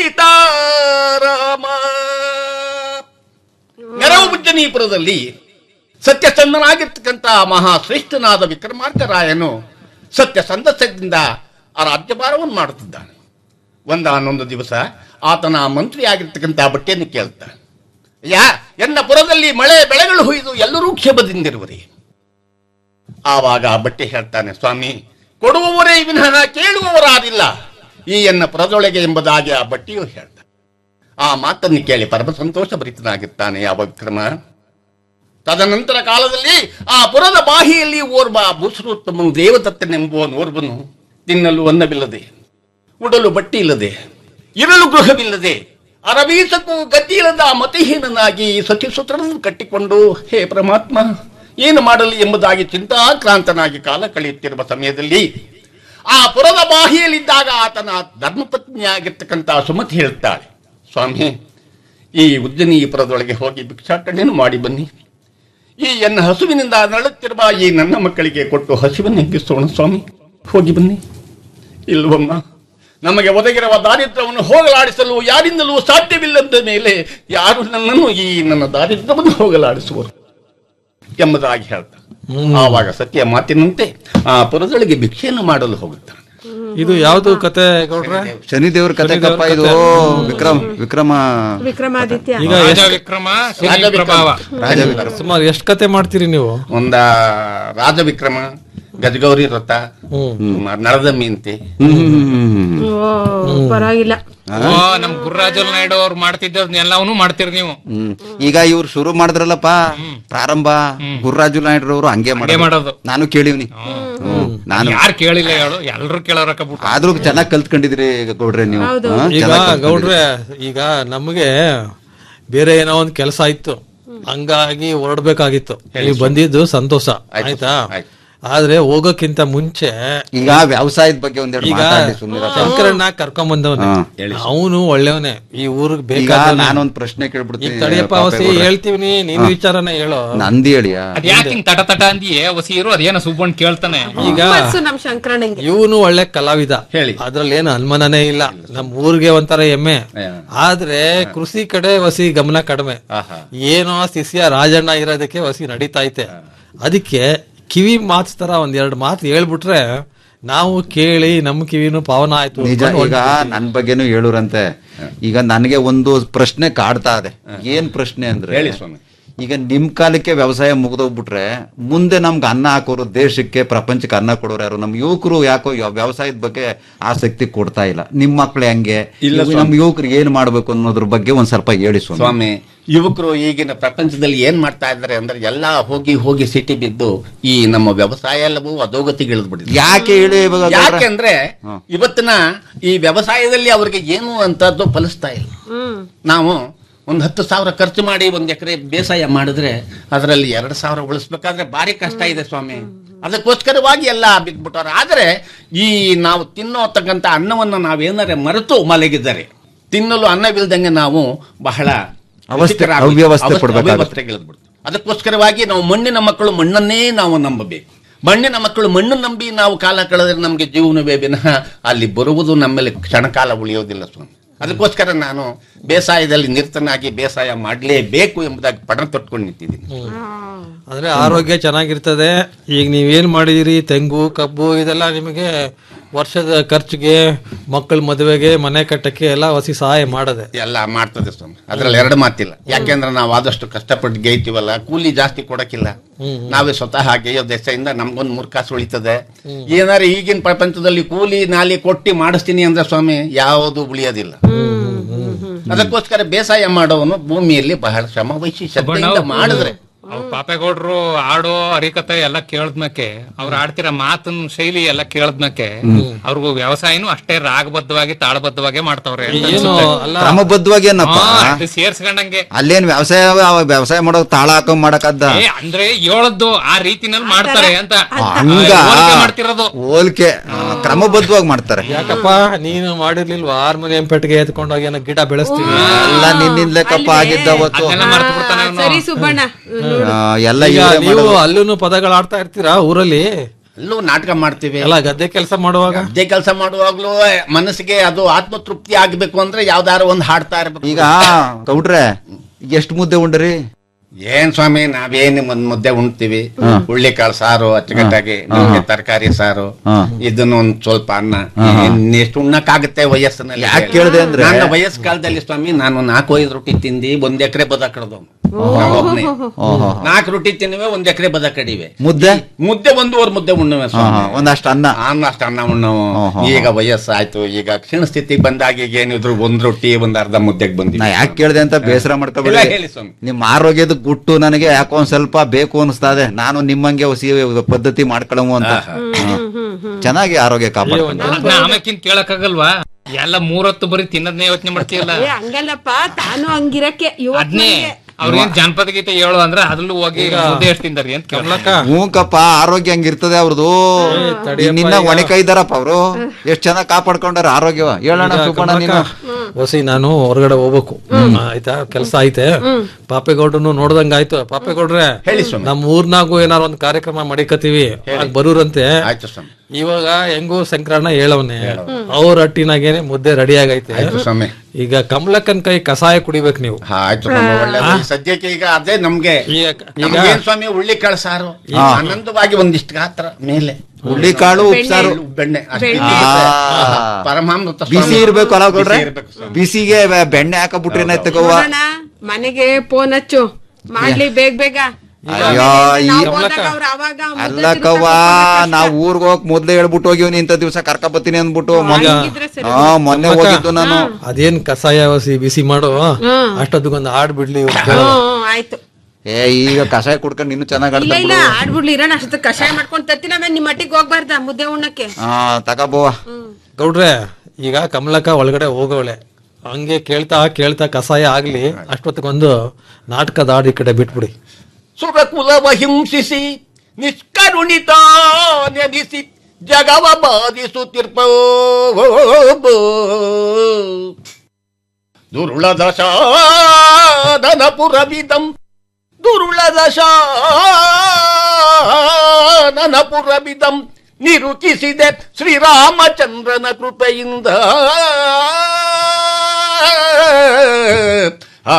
ಸೀತಾರಾಮ ನೆರವು ಉಜ್ಜನೀಪುರದಲ್ಲಿ ಸತ್ಯಚಂದನಾಗಿರ್ತಕ್ಕಂಥ ಮಹಾಶ್ರೇಷ್ಠನಾದ ವಿಕ್ರಮಾರ್ಕರಾಯನು ಸತ್ಯ ಸಂದಸ್ಯದಿಂದ ಆ ರಾಜ್ಯಭಾರವನ್ನು ಮಾಡುತ್ತಿದ್ದಾನೆ ಒಂದಾನೊಂದು ದಿವಸ ಆತನ ಮಂತ್ರಿಯಾಗಿರ್ತಕ್ಕಂಥ ಬಟ್ಟೆಯನ್ನು ಕೇಳ್ತಾನೆ ಯಾ ಎನ್ನ ಪುರದಲ್ಲಿ ಮಳೆ ಬೆಳೆಗಳು ಹುಯ್ದು ಎಲ್ಲರೂ ಕ್ಷೇಮದಿಂದಿರುವರಿ ಆವಾಗ ಆ ಬಟ್ಟೆ ಹೇಳ್ತಾನೆ ಸ್ವಾಮಿ ಕೊಡುವವರೇ ವಿನಃ ಕೇಳುವವರಾದಿಲ್ಲ ಈ ಎನ್ನ ಪುರದೊಳಗೆ ಎಂಬುದಾಗಿ ಆ ಬಟ್ಟೆಯು ಹೇಳ್ತಾನೆ ಆ ಮಾತನ್ನು ಕೇಳಿ ಪರಮ ಸಂತೋಷ ಭರಿತನಾಗಿರ್ತಾನೆ ಯಾವ ವಿಕ್ರಮ ತದನಂತರ ಕಾಲದಲ್ಲಿ ಆ ಪುರದ ಬಾಹಿಯಲ್ಲಿ ಓರ್ವ ಭೂಸರೋತ್ತಮನು ದೇವದತ್ತನೆಂಬುವನು ಓರ್ವನು ತಿನ್ನಲು ಅನ್ನವಿಲ್ಲದೆ ಉಡಲು ಬಟ್ಟೆ ಇಲ್ಲದೆ ಇರಲು ಗೃಹವಿಲ್ಲದೆ ಅರವೀಸಕ್ಕೂ ಗತಿಯಿಲ್ಲದ ಮತಿಹೀನನಾಗಿ ಸತಿಸುತ್ರರನ್ನು ಕಟ್ಟಿಕೊಂಡು ಹೇ ಪರಮಾತ್ಮ ಏನು ಮಾಡಲಿ ಎಂಬುದಾಗಿ ಚಿಂತಾಕ್ರಾಂತನಾಗಿ ಕಾಲ ಕಳೆಯುತ್ತಿರುವ ಸಮಯದಲ್ಲಿ ಆ ಪುರದ ಬಾಹಿಯಲ್ಲಿದ್ದಾಗ ಆತನ ಧರ್ಮಪತ್ನಿಯಾಗಿರ್ತಕ್ಕಂಥ ಸುಮತಿ ಹೇಳ್ತಾಳೆ ಸ್ವಾಮಿ ಈ ಉಜ್ಜನೀಪುರದೊಳಗೆ ಹೋಗಿ ಭಿಕ್ಷಾಟನೆಯನ್ನು ಮಾಡಿ ಬನ್ನಿ ಈ ಎನ್ನ ಹಸುವಿನಿಂದ ನಳುತ್ತಿರುವ ಈ ನನ್ನ ಮಕ್ಕಳಿಗೆ ಕೊಟ್ಟು ಹಸಿವನ್ನು ಹೆಗ್ಗಿಸೋಣ ಸ್ವಾಮಿ ಹೋಗಿ ಬನ್ನಿ ಇಲ್ವಮ್ಮ ನಮಗೆ ಒದಗಿರುವ ದಾರಿದ್ರ್ಯವನ್ನು ಹೋಗಲಾಡಿಸಲು ಯಾರಿಂದಲೂ ಸಾಧ್ಯವಿಲ್ಲದ ಮೇಲೆ ಯಾರು ನನ್ನನ್ನು ಈ ನನ್ನ ದಾರಿದ್ರ್ಯವನ್ನು ಹೋಗಲಾಡಿಸುವರು ಎಂಬುದಾಗಿ ಹೇಳ್ತಾನೆ ಆವಾಗ ಸತ್ಯ ಮಾತಿನಂತೆ ಆ ಪುರದೊಳಗೆ ಭಿಕ್ಷೆಯನ್ನು ಮಾಡಲು ಹೋಗುತ್ತಾನೆ ಇದು ಯಾವ್ದು ಕತೆ ಗೌಡ್ರೆ ಶನಿದೇವ್ರ ಕತೆಕಪ್ಪ ಇದು ವಿಕ್ರಮ್ ವಿಕ್ರಮ ವಿಕ್ರಮಾದಿತ್ಯ ಈಗ ರಾಜ ವಿಕ್ರಮ ಶನಿ ಪ್ರಭಾವ ರಾಜ ವಿಕ್ರಮ ಸುಮಾರು ಎಷ್ಟು ಕತೆ ಮಾಡ್ತೀರಿ ನೀವು ಒಂದ ರಾಜ ವಿಕ್ರಮ ಗಜಗೌರಿ ವ್ರತ ನಳದ ಮೀಂತಿ ಓ ಪರವಾಗಿಲ್ಲ ಓ ನಮ್ ಗುರುರಾಜಲ್ ನಾಯ್ಡು ಅವ್ರು ಮಾಡ್ತಿದ್ದವ್ರನ್ನೆಲ್ಲವನ್ನೂ ಮಾಡ್ತೀರಿ ನೀವು ಹ್ಮ್ ಈಗ ಇವ್ರು ಶುರು ಮಾಡಿದ್ರಲ್ಲಪ್ಪ ಪ್ರಾರಂಭ ಗುರುರಾಜು ನಾಯ್ಡ್ರವರು ಹಂಗೆ ಹಂಗೆ ಮಾಡೋದು ಮಾಡೋದು ನಾನು ಕೇಳಿವ್ನಿ ಹ್ಮ್. ನಾನು ಯಾರು ಕೇಳಿಲ್ಲ ಹೇಳು ಎಲ್ರು ಕೇಳೋರಕ್ಕ ಬಿಟ್ಟು ಆದ್ರೂ ಚೆನ್ನಾಗಿ ಕಲ್ತ್ಕೊಂಡಿದ್ರಿ ಗೌಡ್ರೆ ನೀವು ಹಾ, ಈಗ ಚೆನ್ನಾಗ್ ಕಲ್ತ್ಕೊಂಡಿದ್ರಿ. ಗೌಡ್ರೆ ಈಗ ನಮಗೆ ಬೇರೆ ಏನೋ ಒಂದ್ ಕೆಲಸ ಇತ್ತು ಹಂಗಾಗಿ ಹೊರಡ್ಬೇಕಾಗಿತ್ತು ನೀವು ಬಂದಿದ್ದು ಸಂತೋಷ ಆಯ್ತಾ ಆಯ್ತು. ಆದ್ರೆ ಹೋಗೋಕ್ಕಿಂತ ಮುಂಚೆ ಈಗ ವ್ಯವಸಾಯದ ಬಗ್ಗೆ ಒಂದೆರಡು ಈಗ ಮಾತಾಡಿ ಸುಮ್ಮನೆ ಶಂಕರಣ್ಣ ಕರ್ಕೊಂಡ್ ಬಂದವನೆ ಅವನು ಒಳ್ಳೆಯವನೇ ಈ ಊರಿಗೆ ಈಗ ಬೇಕಾದ ನಾನೊಂದ್ ಪ್ರಶ್ನೆ ಈಗ ಕೇಳ್ಬಿಡ್ತೀನಿ ತಡಿಯಪ್ಪ ಪಾಪೆ ವಸಿ ಗೌಡ್ರೆ. ಹೇಳ್ತೀವಿ ನೀನ್ ವಿಚಾರನ ಹೇಳೋ ನಂದಿ ಹೇಳಿಯಾ ಅದ್ ಯಾಕೆ ಹಿಂಗ್ ತಟ ತಟ ಅಂದಿಯೇ ವಸೀರು ಅದೇನೋ ಸುಬ್ಬಣ್ಣ ಕೇಳ್ತಾನೆ ಈಗ ಹುಮ್ಮಸ್ಸು ನಮ್ ಶಂಕರಣ್ಣಂಗೆ ಇವನು ಒಳ್ಳೆ ಕಲಾವಿದ ಹೇಳಿ. ಅದ್ರಲ್ಲಿ ಏನು ಅನುಮಾನನೇ ಇಲ್ಲ ನಮ್ ಊರಿಗೆ ಒಂಥರ ಹೆಮ್ಮೆ ಆದ್ರೆ ಕೃಷಿ ಕಡೆ ವಸಿ ಗಮನ ಕಡಿಮೆ ಏನೋ ಶಿಷ್ಯ ರಾಜಣ್ಣ ಇರೋದಕ್ಕೆ ವಸಿ ನಡೀತಾ ಐತೆ ಅದಕ್ಕೆ ಕಿವಿ ಮಾತು ತರ ಒಂದೆರಡು ಮಾತು ಹೇಳ್ಬಿಟ್ರೆ ನಾವು ಕೇಳಿ ನಮ್ ಕಿವಿನೂ ಪಾವನ ಆಯ್ತು ನಿಜ ಅನ್ಕೊಂಡು ಈಗ ನನ್ ಬಗ್ಗೆನೂ ಹೇಳುರಂತೆ ಈಗ ನನಗೆ ಒಂದು ಪ್ರಶ್ನೆ ಕಾಡ್ತಾ ಇದೆ ಏನ್ ಪ್ರಶ್ನೆ ಅಂದ್ರೆ ಹೇಳಿ ಸ್ವಾಮಿ. ಈಗ ನಿಮ್ ಕಾಲಕ್ಕೆ ವ್ಯವಸಾಯ ಮುಗ್ದೋಗ್ಬಿಟ್ರೆ ಮುಂದೆ ನಮ್ಗೆ ಅನ್ನ ಹಾಕೋರು ದೇಶಕ್ಕೆ ಪ್ರಪಂಚಕ್ಕೆ ಅನ್ನ ಕೊಡೋರು ಯಾರು ನಮ್ ಯುವಕರು ಯಾಕೋ ಯಾವ- ವ್ಯವಸಾಯದ ಬಗ್ಗೆ ಆಸಕ್ತಿ ಕೊಡ್ತಾ ಇಲ್ಲ ನಿಮ್ ಮಕ್ಳು ಹೆಂಗೆ ಇಲ್ಲ ಇವಾಗ ನಮ್ ಯುವಕರಿಗೆ ಏನ್ ಮಾಡ್ಬೇಕು ಅನ್ನೋದ್ರ ಬಗ್ಗೆ ಒಂದ್ ಸ್ವಲ್ಪ ಹೇಳಿ ಸ್ವಾಮಿ ಸ್ವಾಮಿ ಯುವಕರು ಈಗಿನ ಪ್ರಪಂಚದಲ್ಲಿ ಏನ್ ಮಾಡ್ತಾ ಇದ್ದಾರೆ ಅಂದ್ರೆ ಎಲ್ಲಾ ಹೋಗಿ ಹೋಗಿ ಸಿಟಿ ಬಿದ್ದು ಈ ನಮ್ಮ ವ್ಯವಸಾಯ ಎಲ್ಲವೂ ಅಧೋಗತಿಗೆ ಇಳಿದ್ಬಿಟ್ಟಿದೆ ಯಾಕೆ ಹೇಳಿ ಇವಾಗ ಗೌಡ್ರೆ? ಯಾಕೆಂದ್ರೆ ಇವತ್ತಿನ ಈ ವ್ಯವಸಾಯದಲ್ಲಿ ಅವ್ರಿಗೆ ಏನು ಅಂತದ್ದು ಫಲಿಸ್ತಾ ಇಲ್ಲ ನಾವು ಒಂದು ಹತ್ತು ಸಾವಿರ ಖರ್ಚು ಮಾಡಿ ಒಂದ್ ಎಕರೆ ಬೇಸಾಯ ಮಾಡಿದ್ರೆ ಅದರಲ್ಲಿ ಎರಡು ಸಾವಿರ ಉಳಿಸ್ಬೇಕಾದ್ರೆ ಭಾರಿ ಕಷ್ಟ ಇದೆ ಸ್ವಾಮಿ ಅದಕ್ಕೋಸ್ಕರವಾಗಿ ಎಲ್ಲ ಬಿದ್ಬಿಟ್ಟವ್ರೆ ಆದ್ರೆ ಈ ನಾವು ತಿನ್ನೋತಕ್ಕಂಥ ಅನ್ನವನ್ನು ನಾವೇನಾರೆ ಮರೆತು ಮಲಗಿದ್ದಾರೆ ತಿನ್ನಲು ಅನ್ನವಿಲ್ದಂಗೆ ನಾವು ಬಹಳ ಅವಸ್ಥೆ- ರುಚಿಕರಾಗಿ- ಅವ್ಯವಸ್ಥೆ ಅವಸ್ಥೆ- ಪಡ್ಬೇಕಾಗುತ್ತೆ. ಅವ್ಯವಸ್ಥೆಗೆ ಇಳಿದ್ಬಿಡ್ತು. ಅದಕ್ಕೋಸ್ಕರವಾಗಿ ನಾವು ಮಣ್ಣಿನ ಮಕ್ಕಳು ಮಣ್ಣನ್ನೇ ನಾವು ನಂಬಬೇಕು ಮಣ್ಣಿನ ಮಕ್ಕಳು ಮಣ್ಣು ನಂಬಿ ನಾವು ಕಾಲ ಕಳೆದ್ರೆ ನಮಗೆ ಜೀವನವೇ ವಿನಃ ಅಲ್ಲಿ ಬರುವುದು ನಮ್ಮಲ್ಲಿ ಕ್ಷಣಕಾಲ ಉಳಿಯೋದಿಲ್ಲ ಸ್ವಾಮಿ ಅದಕ್ಕೋಸ್ಕರ ನಾನು ಬೇಸಾಯದಲ್ಲಿ ನಿರತನಾಗಿ ಬೇಸಾಯ ಮಾಡಲೇಬೇಕು ಎಂಬುದಾಗಿ ಪಣ ತೊಟ್ಕೊಂಡು ನಿಂತಿದ್ದೀನಿ ಅಂದ್ರೆ ಆರೋಗ್ಯ ಚೆನ್ನಾಗಿರ್ತದೆ ಈಗ ನೀವೇನ್ ಮಾಡಿದಿರಿ ತೆಂಗು ಕಬ್ಬು ಇದೆಲ್ಲ ನಿಮಗೆ ವರ್ಷದ ಖರ್ಚಿಗೆ ಮಕ್ಕಳ ಮದುವೆಗೆ ಮನೆ ಕಟ್ಟಕ್ಕೆ ಎಲ್ಲ ವಸಿ ಸಹಾಯ ಮಾಡದೆ ಎಲ್ಲ ಮಾಡ್ತದೆ ಸ್ವಾಮಿ ಅದ್ರಲ್ಲಿ ಎರಡು ಮಾತಿಲ್ಲ ಯಾಕೆಂದ್ರೆ ನಾವು ಆದಷ್ಟು ಕಷ್ಟಪಟ್ಟು ಗೇಯ್ತೀವಲ್ಲ ಕೂಲಿ ಜಾಸ್ತಿ ಕೊಡಕ್ಕಿಲ್ಲ ನಾವೇ ಸ್ವತಃ ಗೇಯೋ ದೆಸೆಯಿಂದ ನಮ್ಗೊಂದು ಮೂರ್ ಕಾಸು ಉಳಿತದೆ ಏನಾರ ಈಗಿನ ಪ್ರಪಂಚದಲ್ಲಿ ಕೂಲಿ ನಾಲಿ ಕೊಟ್ಟಿ ಮಾಡಿಸ್ತೀನಿ ಅಂದ್ರೆ ಸ್ವಾಮಿ ಯಾವುದು ಉಳಿಯೋದಿಲ್ಲ ಅದಕ್ಕೋಸ್ಕರ ಬೇಸಾಯ ಮಾಡೋವನು ಭೂಮಿಯಲ್ಲಿ ಬಹಳ ಶ್ರಮ ವಹಿಸಿ ಶ್ರದ್ಧೆಯಿಂದ ಮಾಡಿದ್ರೆ ಅವ್ರ ಪಾಪೇಗೌಡ್ರು ಆಡೋ ಹರಿಕತೆ ಎಲ್ಲ ಕೇಳದ್ಮೇಕೆ ಅವ್ರು ಆಡ್ತಿರೋ ಮಾತಿನ ಶೈಲಿ ಎಲ್ಲ ಕೇಳದ್ಮೇಕೆ ಅವ್ರಿಗೂ ವ್ಯವಸಾಯನೂ ಅಷ್ಟೇ ರಾಗಬದ್ಧವಾಗಿ ತಾಳಬದ್ಧವಾಗಿ ಮಾಡ್ತಾವ್ರೆ ಅಂತ ಏನು ಅನ್ಸುತ್ತೆ. ಅಲ್ಲ ಕ್ರಮಬದ್ಧವಾಗಿ ಏನಪ್ಪ ಹಾ, ಅದು ಸೇರ್ಸ್ಕೊಂಡಂಗೆ ಅಲ್ಲೇನ್ ವ್ಯವಸಾಯ ಅವ ವ್ಯವಸಾಯ ಮಾಡೋ ತಾಳ ಹಾಕೊಂಡ್ ಮಾಡಕದ್ದ ಏ ಅಂದ್ರೆ ಹೇಳದ್ದು ಆ ರೀತಿನಲ್ಲಿ ಮಾಡ್ತಾರೆ ಅಂತ ಹಂಗ ಹೋಲಿಕೆ ಮಾಡ್ತಿರೋದು ಹೋಲ್ಕೆ ಆ, ಕ್ರಮಬದ್ಧವಾಗಿ ಮಾಡ್ತಾರೆ ಯಾಕಪ್ಪ ನೀನು ಮಾಡಿರ್ಲಿಲ್ವಾ ಹಾರ್ಮೋನಿಯಂ ಪೆಟ್ಟಿಗೆ ಎತ್ಕೊಂಡೋಗಿ ಏನೋ ಗಿಡ ಬೆಳೆಸ್ತೀವಿ ಎಲ್ಲ ನಿನ್ನಿಂದಲೇ ಕಪ್ಪ ಆಗಿದ್ದ ಅವತ್ತು ಅದನ್ನೆಲ್ಲ ಮರ್ತು ಬಿಡ್ತಾನೆ ಅವ್ನು. ಸರಿ ಸುಬ್ಬಣ್ಣ ಆ, ಎಲ್ಲ ಈಗ ಇವ್ರೇ ನೀವು ಮಾಡೋದು. ಅಲ್ಲೂ ಪದಗಳು ಆಡ್ತಾ ಇರ್ತೀರಾ ಊರಲ್ಲಿ ಅಲ್ಲೂ ನಾಟಕ ಮಾಡ್ತೀವಿ ಎಲ್ಲ ಗದ್ದೆ ಕೆಲಸ ಮಾಡುವಾಗ ಅದೇ ಕೆಲಸ ಮಾಡುವಾಗ್ಲೂ ಮನಸ್ಸಿಗೆ ಅದು ಆತ್ಮತೃಪ್ತಿ ಆಗ್ಬೇಕು ಅಂದ್ರೆ ಯಾವ್ದಾರು ಒಂದು ಹಾಡ್ತಾ ಇರ್ಬೇಕು ಈಗ ಗೌಡ್ರೆ ಎಷ್ಟು ಮುದ್ದೆ ಉಂಡ್ರಿ ಏನ್ ಸ್ವಾಮಿ ನಾವೇನ್ ಒಂದ್ ಮುದ್ದೆ ಉಣ್ತೀವಿ ಹುಳ್ಳಿಕಾಳು ಸಾರು ಅಚ್ಚುಕಟ್ಟಾಗಿ ತರಕಾರಿ ಸಾರು ಇದನ್ನ ಒಂದ್ ಸ್ವಲ್ಪ ಅನ್ನ ಎಷ್ಟು ಉಣ್ಣಕ್ಕಾಗುತ್ತೆ ವಯಸ್ಸಿನಲ್ಲಿ ಯಾಕ್ ಕೇಳ್ದೆ ಅಂದ್ರೆ? ನನ್ನ ವಯಸ್ಸು ಕಾಲದಲ್ಲಿ ಸ್ವಾಮಿ ನಾನು ನಾಲ್ಕು ಐದು ರೊಟ್ಟಿ ತಿಂದಿ ಒಂದ್ ಎಕರೆ ಬದ ಕಡ್ದವ್ ನಾಲ್ಕು ರೊಟ್ಟಿ ತಿನ್ನುವೆ ಒಂದ್ ಎಕರೆ ಬದ ಕಡಿವೆ ಮುದ್ದೆ ಮುದ್ದೆ ಒಂದೂವರೆ ಮುದ್ದೆ ಉಣ್ಣುವೆ ಹಾ, ಸ್ವಾಮಿ ಹಾ, ಒಂದಷ್ಟು ಅನ್ನ ಅನ್ನ ಅಷ್ಟು ಅನ್ನ ಉಣ್ಣವು ಓಹೋ. ಈಗ ವಯಸ್ಸಾಯ್ತು ಈಗ ಕ್ಷೀಣ ಸ್ಥಿತಿಗೆ ಬಂದಾಗ ಈಗ ಏನಿದ್ರು ಒಂದ್ ರೊಟ್ಟಿ ಒಂದ್ ಅರ್ಧ ಮುದ್ದೆಗೆ ನಾ ಬಂದಿವಿ ಯಾಕೆ ಕೇಳ್ದೆ ಅಂತ ಬೇಸರ ಇಲ್ಲ, ಮಾಡ್ಕೋಬೇಡಿ ಹೇಳಿ ಸ್ವಾಮಿ. ನಿಮ್ಮ ಆರೋಗ್ಯದ ಗುಟ್ಟು ನನಗೆ ಯಾಕೋ ಒಂದ್ ಸ್ವಲ್ಪ ಬೇಕು ಅನಿಸ್ತಾ ಇದೆ ನಾನು ನಿಮ್ಮಂಗೆ ಹೊಸಿ ಪದ್ಧತಿ ಮಾಡ್ಕೊಳ್ಳವು ಅಂತ ಹಾ. ಚೆನ್ನಾಗಿ ಆರೋಗ್ಯ ಕಾಪಾಡ್ಕೊಂಡು ಅದನ್ನ ಆಮೇಕಿಂತ ಕೇಳಕ್ಕಾಗಲ್ವಾ ಎಲ್ಲ ಮೂರೊತ್ತು ಬರೀ ತಿನ್ನದ್ನೇ ಯೋಚನೆ ಮಾಡ್ತೀಯಲ್ಲ ಏ ಹಂಗಲ್ಲಪ್ಪ ತಾನು ಹಂಗಿರಕ್ಕೆ ಅದ್ನೇ ಅವ್ರೇನ್ ಜಾನಪದ ಗೀತೆ ಹೇಳು ಅಂದ್ರೆ ಅದ್ರಲ್ಲೂ ಹೋಗಿ ಮುದ್ದೆ ಎಷ್ಟು ತಿಂದಾರಿ ಅಂತ ಕೇಳಲ್ಲ ಕಮಲಕ್ಕ ಹ್ಞೂಕಪ್ಪ ಆರೋಗ್ಯ ಹಂಗಿರ್ತದೆ ಅವ್ರದ್ದು ತಡಿಯಪ್ಪ ನಿನ್ನ ಈಗ. ಒಣಕ ಇದ್ದಾರಪ್ಪ ಅವರು ಎಷ್ಟ್ ಚೆನ್ನಾಗಿ ಕಾಪಾಡ್ಕೊಂಡಾರ ಆರೋಗ್ಯವ ಹೇಳೋಣ ಸುಬ್ಬಣ್ಣ ನೀನು ಹೊಸಿ ನಾನು ಹೊರಗಡೆ ಹೋಗ್ಬೇಕು ಆಯ್ತಾ ಕೆಲಸ ಐತೆ ಪಾಪೇಗೌಡ್ರನ್ನು ನೋಡ್ದಂಗ ಆಯ್ತು ಪಾಪೇಗೌಡ್ರೆ ಹೇಳಿ ಸ್ವಾಮಿ. ನಮ್ಮ ಊರ್ನಾಗೂ ಏನಾರ ಒಂದ್ ಕಾರ್ಯಕ್ರಮ ಮಾಡಿಕತ್ತೀವಿ ಆಗ ಬರೂರಂತೆ ಆಯ್ತು ಸ್ವಾಮಿ ಇವಾಗ ಹೆಂಗು ಶಂಕರಣ್ಣ ಹೇಳವನೆ ಅವ್ರ ಹಟ್ಟಿನಾಗೇನೆ ಮುದ್ದೆ ರೆಡಿ ಆಗೈತೆ ಆಯ್ತು ಸ್ವಾಮಿ ಈಗ ಕಮಲಕ್ಕನ್ ಕೈ ಕಷಾಯ ಕುಡಿಬೇಕು ನೀವು ಹಾ, ಆಯ್ತು ಸ್ವಾಮಿ ಒಳ್ಳೆದು. ಈ ಸದ್ಯಕ್ಕೆ ಈಗ ಅದೇ ನಮ್ಗೆ ಈಗ ಈಗ ನಮ್ಗೇನ್ ಸ್ವಾಮಿ ಹುಳ್ಳಿ ಕಾಳು ಸಾರು ಆನಂದವಾಗಿ ಒಂದಿಷ್ಟು ಗಾತ್ರ ಮೇಲೆ ಹುಳ್ಳಿಕಾಳು ಉಪ್ಸಾರು ಬೆಣ್ಣೆ ಅಷ್ಟೇ ಬೆಣ್ಣೆ. ಇದ್ರೆ ಆ. ಪರಮಾಮೃತ ಸ್ವಾಮಿ. ಬಿಸಿ ಇರ್ಬೇಕು ಅಲ್ಲ ಗೌಡ್ರೆ ಬಿಸಿ ಇರ್ಬೇಕು ಸ್ವಾಮಿ. ಬಿಸಿಗೆ ಬೆ- ಬೆಣ್ಣೆ ಹಾಕಬಿಟ್ರೆ ಏನಾಯ್ತಗವ್ವ ನೋಡೋಣ ಮನೆಗೆ ಫೋನ್ ಹಚ್ಚು ಮಾಡ್ಲಿ ಬೇಗ ಬೇಗ ಅಯ್ಯೋ ಈ ನಾವ್ ಹೋದಾಗ ಅವ್ರು ಅವಾಗ ಮುದ್ದೆ ಅಲ್ಲ ತಿನ್ಕೊಂಡು ಕವ್ವ ಕಷ್ಟ. ನಾವ್ ಊರ್ಗ್ ಹೋಗ್ ಮೊದ್ಲೇ ಹೇಳ್ಬಿಟ್ಟು ಹೋಗಿವ್ನಿ ಇಂಥ ದಿವಸ ಕರ್ಕ ಬತ್ತೀನಿ ಅಂದ್ಬಿಟ್ಟು ಮೊನ್ನೆ ಹಂಗಿದ್ರೆ ಸರಿ. ಹಾ ಮೊನ್ನೆ ಹೋಗಿದ್ದು ನಾನು ಅದೇನ್ ಕಷಾಯ ಹೊಸಿ ಬಿಸಿ ಮಾಡು ಅಷ್ಟೊತ್ತಿಗೊಂದು ಹಾಡ್ ಬಿಡ್ಲಿ ಇವ್ರು. ಹ್ಮ್, ಹ್ಮ್, ಆಯ್ತು ಏ ಈಗ ಕಷಾಯ ಕುಡ್ಕೊಂಡು ಇನ್ನೂ ಚೆನ್ನಾಗ್ ಇಲ್ಲ ಆಡ್ತಾ ಇಲ್ಲ ಬಿಡು ಆಡ್ಬಿಡ್ಲಿ ಇರೋಣ ಅಷ್ಟೊತ್ತು ಕಷಾಯ ಮಾಡ್ಕೊಂಡ್ ತರ್ತೀನಿ ಆಮೇಲೆ ನಿಮ್ ಮಟ್ಟಿಗೆ ಹೋಗ್ಬಾರ್ದ ಮುದ್ದೆ ಉಣ್ಣಕ್ಕೆ ಹಾ ತಗೋಬೋವ ಗೌಡ್ರೆ ಈಗ ಕಮಲಕ್ಕ ಒಳಗಡೆ ಹೋಗವಳೆ ಹಂಗೆ ಕೇಳ್ತಾ ಕೇಳ್ತಾ ಕಷಾಯ ಆಗ್ಲಿ ಅಷ್ಟೊತ್ತಿಗೊಂದು ನಾಟಕದ ಹಾಡು ಈ ಕಡೆ ಬಿಟ್ಬಿಡಿ ಸುರಕುಲವ ಹಿಂಸಿಸಿ ನಿಷ್ಕರುಣಿತ ನೆನೆಸಿ ಜಗವ ಬಾಧಿಸುತ್ತಿರ್ಪ ದುರುಳದ ಶಾದನ ಪುರವಿದಂ ದುರುಳದ ಶಾನನ ಪುರವಿದಂ ನಿರುಚಿಸಿದೆ ಶ್ರೀರಾಮಚಂದ್ರನ ಕೃಪೆಯಿಂದ ಆ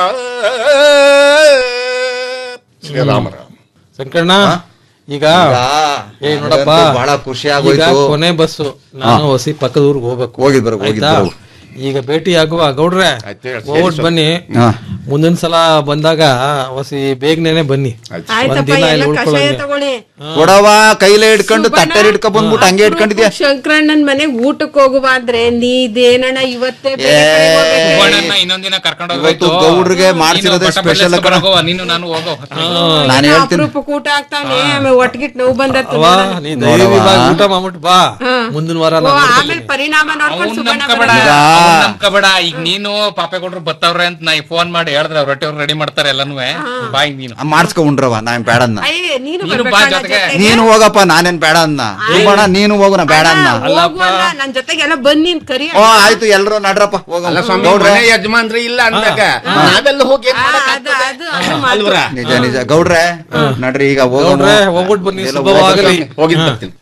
ಶ್ರೀರಾಮರ ಸಂಕಣ್ಣ ಈಗ ಏ ನೋಡಪ್ಪ ನನಗಂತೂ ಬಹಳ ಖುಷಿ ಈಗ ಆಗೋಯ್ತು ಕೊನೆ ಬಸ್ಸು ನಾನು ಹೊಸಿ ಪಕ್ಕದ ಊರಿಗೆ ಹೋಗ್ಬೇಕು ಹೋಗಿದ್ ಬರ್ಬೇಕು, ಹೋಗಿದ್ ಆಯ್ತಾ? ಬರ್ಬೇಕು. ಈಗ ಭೇಟಿ ಆಗುವ ಗೌಡ್ರೆ ಆಯ್ತು, ಹೇಳು, ಹೋಗ್ಬಿಟ್ ಹೇಳು ಬನ್ನಿ ಹಾ. ಮುಂದಿನ ಸಲ ಬಂದಾಗ ಹೊಸಿ ಬೇಗನೆ ಬನ್ನಿ ಆಯ್ತಪ್ಪ ಒಂದಿನ ಎಲ್ಲ ಇಲ್ಲಿ ಕಷಾಯ ಉಳ್ಕೊಳ್ಳೋಂಗೆ. ತಗೊಳ್ಳಿ ಕೊಡವ ಕೈಲೇ ಹಿಡ್ಕೊಂಡು ಸುಬ್ಬಣ್ಣ, ತಟ್ಟೆ ಹಿಡ್ಕೊಂಡ್ ಬಂದ್ಬಿಟ್ಟು ಹಂಗೆ ಇಟ್ಕೊಂಡಿದ್ಯಾ ಶಂಕರಣ್ಣನ್ ಮನೆಗ್ ಊಟಕ್ ಹೋಗುವ ಅಂದ್ರೆ ನೀದೇನಣ್ಣ ಇವತ್ತೇ ಬೇರೆ ಏ, ಕಡೆಗ್ ಹೋಗ್ಬೇಕು. ಸುಬ್ಬಣ್ಣನ್ನ ಇನ್ನೊಂದಿನ ಕರ್ಕೊಂಡು ಇವತ್ತು ಗೌಡ್ರಿಗೆ ಮಾಡ್ಸಿರೋದೇ ಸ್ಪೆಷಲ್ ನೀನು ನಾನು ಹೋಗೋ ನಾನು ಹೇಳ್ತೀನಿ ಅಪರೂಪಕ್ಕೆ ಊಟ ಆಗ್ತಾನೆ ಆಮೇಲೆ ಒಟ್ಗಿಟ್ ನೋವು ಬಂದತ್ತು ಅವ್ವ, ನೀ ಧೈರ್ಯವಾಗಿ ಊಟ ಮಾಡ್ಬಿಟ್ಟು ಬಾ ಮುಂದಿನ ವಾರ ಓ, ನಾನು ಆಮೇಲೆ ಪರಿಣಾಮ ನೋಡ್ಕೊಂಡು ಅವ್ನ್ ಸುಬ್ಬಣ್ಣ ನಂಬ್ಕಬೇಡ ಬರೋದು. ಅವ್ನ್ ನಂಬ್ಕಬೇಡ ಈಗ ನೀನು ಪಾಪೆಗೌಡ್ರು ಬತ್ತವ್ರೆ ಅಂತ ನಾ ಫೋನ್ ಮಾಡಿ ಹೇಳಿದ್ರೆ ಅವ್ರ ರೊಟ್ಟಿ ರೆಡಿ ಮಾಡ್ತಾರೆ ಎಲ್ಲಾನು ಬಾಯ್ ನೀನು ಮಾಡಿಸ್ಕೊಂಡ್ರವ ನಾನ್ ಬೇಡ ಅನ್ನ ಅಯ್ಯ ನೀನು ನೀನು ಬಾ ಬರ್ಬೇಕಣ್ಣ ಜೊತೆಗೆ. ಜೊತೆಗೆ. ನೀನು ಹೋಗಪ್ಪ ನಾನೇನ್ ಬೇಡ ಅನ್ನ ಸುಬ್ಬಣ್ಣ ನೀನು ಹೋಗು ನಾ ಬೇಡ ಅನ್ನ ಅಲ್ಲ, ಹೋಗು ಅಲ್ಲ, ನನ್ ಜೊತೆಗೆ ಎಲ್ಲ ಬನ್ನಿ ಅಂತ ಕರಿ ಓ ಆಯ್ತು ಎಲ್ರು ನಡ್ರಪ್ಪ ಹೋಗ ಅಲ್ಲ ಸ್ವಾಮಿ ಗೌಡ್ರೆ ಮನೆ ಯಜಮಾನ್ರಿ ಇಲ್ಲ ಅಂದಾಗ ನಾವೆಲ್ಲ ಹೋಗಿ ಏನ್ ಮಾಡಕ್ಕಾಗ್ತದೆ? ಅದು ಅದು ಮಾತು. ಅಲ್ವರ ನಿಜ ನಿಜ ಗೌಡ್ರೆ ನಡ್ರಿ ಈಗ ಹೋಗೋಣ ಗೌಡ್ರೆ ಹೋಗ್ಬಿಟ್ಟು ಬನ್ನಿ ಎಲ್ಲ ಶುಭವಾಗಲಿ ಹೋಗಿದ್ ಬರ್ತೀನಿ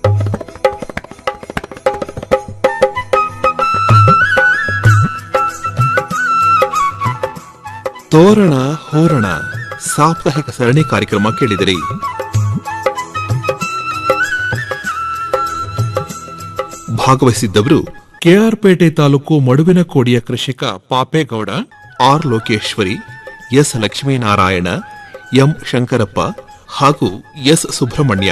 ತೋರಣ ಹೋರಣ ಸಾಪ್ತಾಹಿಕ ಸರಣಿ ಕಾರ್ಯಕ್ರಮ ಕೇಳಿದಿರಿ ಭಾಗವಹಿಸಿದ್ದವರು ಕೆಆರ್ಪೇಟೆ ತಾಲೂಕು ಮಡುವಿನಕೋಡಿಯ ಕೃಷಿಕ Papegowda R Lokeshwari S Lakshminarayana M Shankarappa ಹಾಗೂ ಎಸ್ ಸುಬ್ರಹ್ಮಣ್ಯ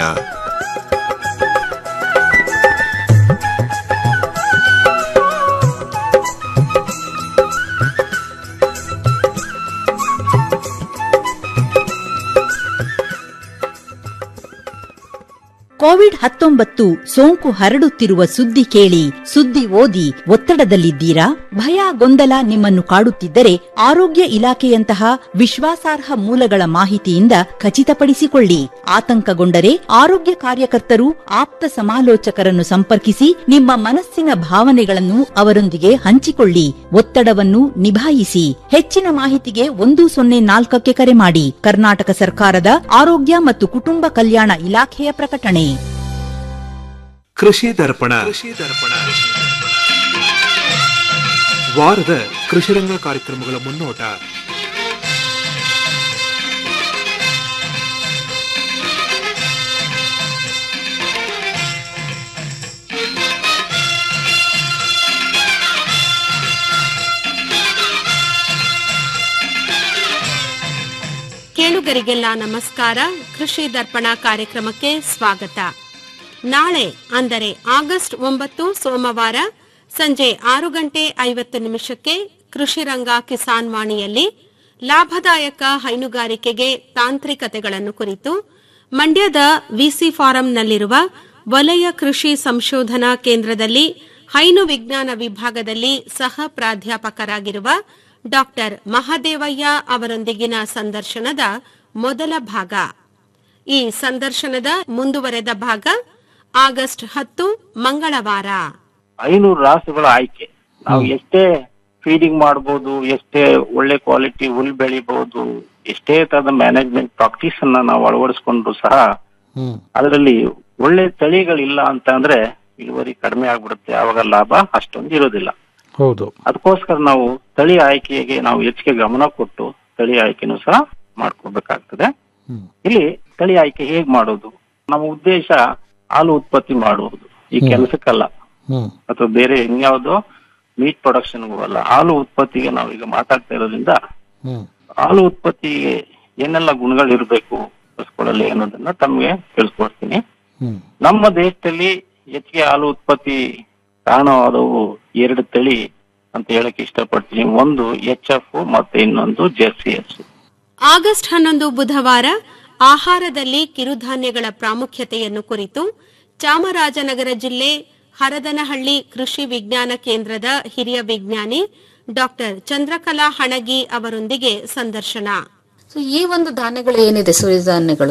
ಕೋವಿಡ್ ಹತ್ತೊಂಬತ್ತು ಸೋಂಕು ಹರಡುತ್ತಿರುವ ಸುದ್ದಿ ಕೇಳಿ ಸುದ್ದಿ ಓದಿ ಒತ್ತಡದಲ್ಲಿದ್ದೀರಾ ಭಯ ಗೊಂದಲ ನಿಮ್ಮನ್ನು ಕಾಡುತ್ತಿದ್ದರೆ ಆರೋಗ್ಯ ಇಲಾಖೆಯಂತಹ ವಿಶ್ವಾಸಾರ್ಹ ಮೂಲಗಳ ಮಾಹಿತಿಯಿಂದ ಖಚಿತಪಡಿಸಿಕೊಳ್ಳಿ ಆತಂಕಗೊಂಡರೆ ಆರೋಗ್ಯ ಕಾರ್ಯಕರ್ತರು ಆಪ್ತ ಸಮಾಲೋಚಕರನ್ನು ಸಂಪರ್ಕಿಸಿ ನಿಮ್ಮ ಮನಸ್ಸಿನ ಭಾವನೆಗಳನ್ನು ಅವರೊಂದಿಗೆ ಹಂಚಿಕೊಳ್ಳಿ ಒತ್ತಡವನ್ನು ನಿಭಾಯಿಸಿ ಹೆಚ್ಚಿನ ಮಾಹಿತಿಗೆ ಒಂದು ಸೊನ್ನೆ ನಾಲ್ಕಕ್ಕೆ ಕರೆ ಮಾಡಿ ಕರ್ನಾಟಕ ಸರ್ಕಾರದ ಆರೋಗ್ಯ ಮತ್ತು ಕುಟುಂಬ ಕಲ್ಯಾಣ ಇಲಾಖೆಯ ಪ್ರಕಟಣೆ ಕೃಷಿ ದರ್ಪಣ ಕೃಷಿ ದರ್ಪಣ ವಾರದ ಕೃಷಿರಂಗ ಕಾರ್ಯಕ್ರಮಗಳ ಮುನ್ನೋಟ ಕೇಳುಗರಿಗೆಲ್ಲ ನಮಸ್ಕಾರ ಕೃಷಿ ದರ್ಪಣ ಕಾರ್ಯಕ್ರಮಕ್ಕೆ ಸ್ವಾಗತ ನಾಳೆ ಅಂದರೆ ಆಗಸ್ಟ್ ಒಂಬತ್ತು ಸೋಮವಾರ ಸಂಜೆ ಆರು ಗಂಟೆ ಐವತ್ತು ನಿಮಿಷಕ್ಕೆ ಕೃಷಿ ರಂಗ ಕಿಸಾನ್ ವಾಣಿಯಲ್ಲಿ ಲಾಭದಾಯಕ ಹೈನುಗಾರಿಕೆಗೆ ತಾಂತ್ರಿಕತೆಗಳನ್ನು ಕುರಿತು ಮಂಡ್ಯದ ವಿಸಿ ಫಾರಂನಲ್ಲಿರುವ ವಲಯ ಕೃಷಿ ಸಂಶೋಧನಾ ಕೇಂದ್ರದಲ್ಲಿ ಹೈನು ವಿಜ್ಞಾನ ವಿಭಾಗದಲ್ಲಿ ಸಹ ಪ್ರಾಧ್ಯಾಪಕರಾಗಿರುವ ಡಾಕ್ಟರ್ ಮಹಾದೇವಯ್ಯ ಅವರೊಂದಿಗಿನ ಸಂದರ್ಶನದ ಮೊದಲ ಭಾಗ ಈ ಸಂದರ್ಶನದ ಮುಂದುವರೆದ ಭಾಗ ಆಗಸ್ಟ್ ಹತ್ತು ಮಂಗಳವಾರ ಐನೂರು ರಾಸುಗಳ ಆಯ್ಕೆ ನಾವು ಎಷ್ಟೇ ಫೀಡಿಂಗ್ ಮಾಡ್ಬೋದು ಎಷ್ಟೇ ಒಳ್ಳೆ ಕ್ವಾಲಿಟಿ ಹುಲ್ ಬೆಳಿಬಹುದು ಎಷ್ಟೇ ತರದ ಮ್ಯಾನೇಜ್ಮೆಂಟ್ ಪ್ರಾಕ್ಟೀಸ್ ಅನ್ನ ನಾವು ಅಳವಡಿಸ್ಕೊಂಡ್ರು ಸಹ ಅದರಲ್ಲಿ ಒಳ್ಳೆ ತಳಿಗಳಿಲ್ಲ ಅಂತ ಅಂದ್ರೆ ಇಳುವರಿ ಕಡಿಮೆ ಆಗ್ಬಿಡುತ್ತೆ ಆವಾಗ ಲಾಭ ಅಷ್ಟೊಂದು ಇರೋದಿಲ್ಲ ಹೌದು ಅದಕ್ಕೋಸ್ಕರ ನಾವು ತಳಿ ಆಯ್ಕೆಗೆ ನಾವು ಹೆಚ್ಚಿಗೆ ಗಮನ ಕೊಟ್ಟು ತಳಿ ಆಯ್ಕೆನೂ ಸಹ ಮಾಡ್ಕೋಬೇಕಾಗ್ತದೆ ಇಲ್ಲಿ ತಳಿ ಆಯ್ಕೆ ಹೇಗ್ ಮಾಡೋದು ನಮ್ಮ ಉದ್ದೇಶ ಹಾಲು ಉತ್ಪತ್ತಿ ಮಾಡುವುದು ಈ ಕೆಲಸಕ್ಕಲ್ಲ ಹ್ಮ್ ಅಥವಾ ಬೇರೆ ಇನ್ಯಾವುದೋ ಮೀಟ್ ಪ್ರೊಡಕ್ಷನ್ಗೂ ಅಲ್ಲ ಹಾಲು ಉತ್ಪತ್ತಿಗೆ ನಾವು ಈಗ ಮಾತಾಡ್ತಾ ಇರೋದ್ರಿಂದ ಹ್ಮ್ ಹಾಲು ಉತ್ಪತ್ತಿಗೆ ಏನೆಲ್ಲ ಗುಣಗಳು ಇರಬೇಕು ಹಸುಗಳಲ್ಲಿ ಅನ್ನೋದನ್ನ ತಮ್ಗೆ ತಿಳಿಸ್ಕೊಡ್ತೀನಿ ಹ್ಮ್ ನಮ್ಮ ದೇಶದಲ್ಲಿ ಹೆಚ್ಚಿಗೆ ಹಾಲು ಉತ್ಪತ್ತಿ ಕಾರಣವಾದವು ಎರಡು ತಳಿ ಅಂತ ಹೇಳಕ್ ಇಷ್ಟಪಡ್ತೀನಿ ಒಂದು ಎಚ್ ಎಫ್ ಮತ್ತೆ ಇನ್ನೊಂದು ಜೆರ್ಸಿ ಎಸ್ ಆಗಸ್ಟ್ ಹನ್ನೊಂದು ಬುಧವಾರ ಆಹಾರದಲ್ಲಿ ಕಿರುಧಾನ್ಯಗಳ ಪ್ರಾಮುಖ್ಯತೆಯನ್ನು ಕುರಿತು ಚಾಮರಾಜನಗರ ಜಿಲ್ಲೆ ಹರದನಹಳ್ಳಿ ಕೃಷಿ ವಿಜ್ಞಾನ ಕೇಂದ್ರದ ಹಿರಿಯ ವಿಜ್ಞಾನಿ ಡಾಕ್ಟರ್ ಚಂದ್ರಕಲಾ ಹಣಗಿ ಅವರೊಂದಿಗೆ ಸಂದರ್ಶನ ಸೊ ಈ ಒಂದು ಧಾನ್ಯಗಳು ಏನಿದೆ ಸಿರಿಧಾನ್ಯಗಳು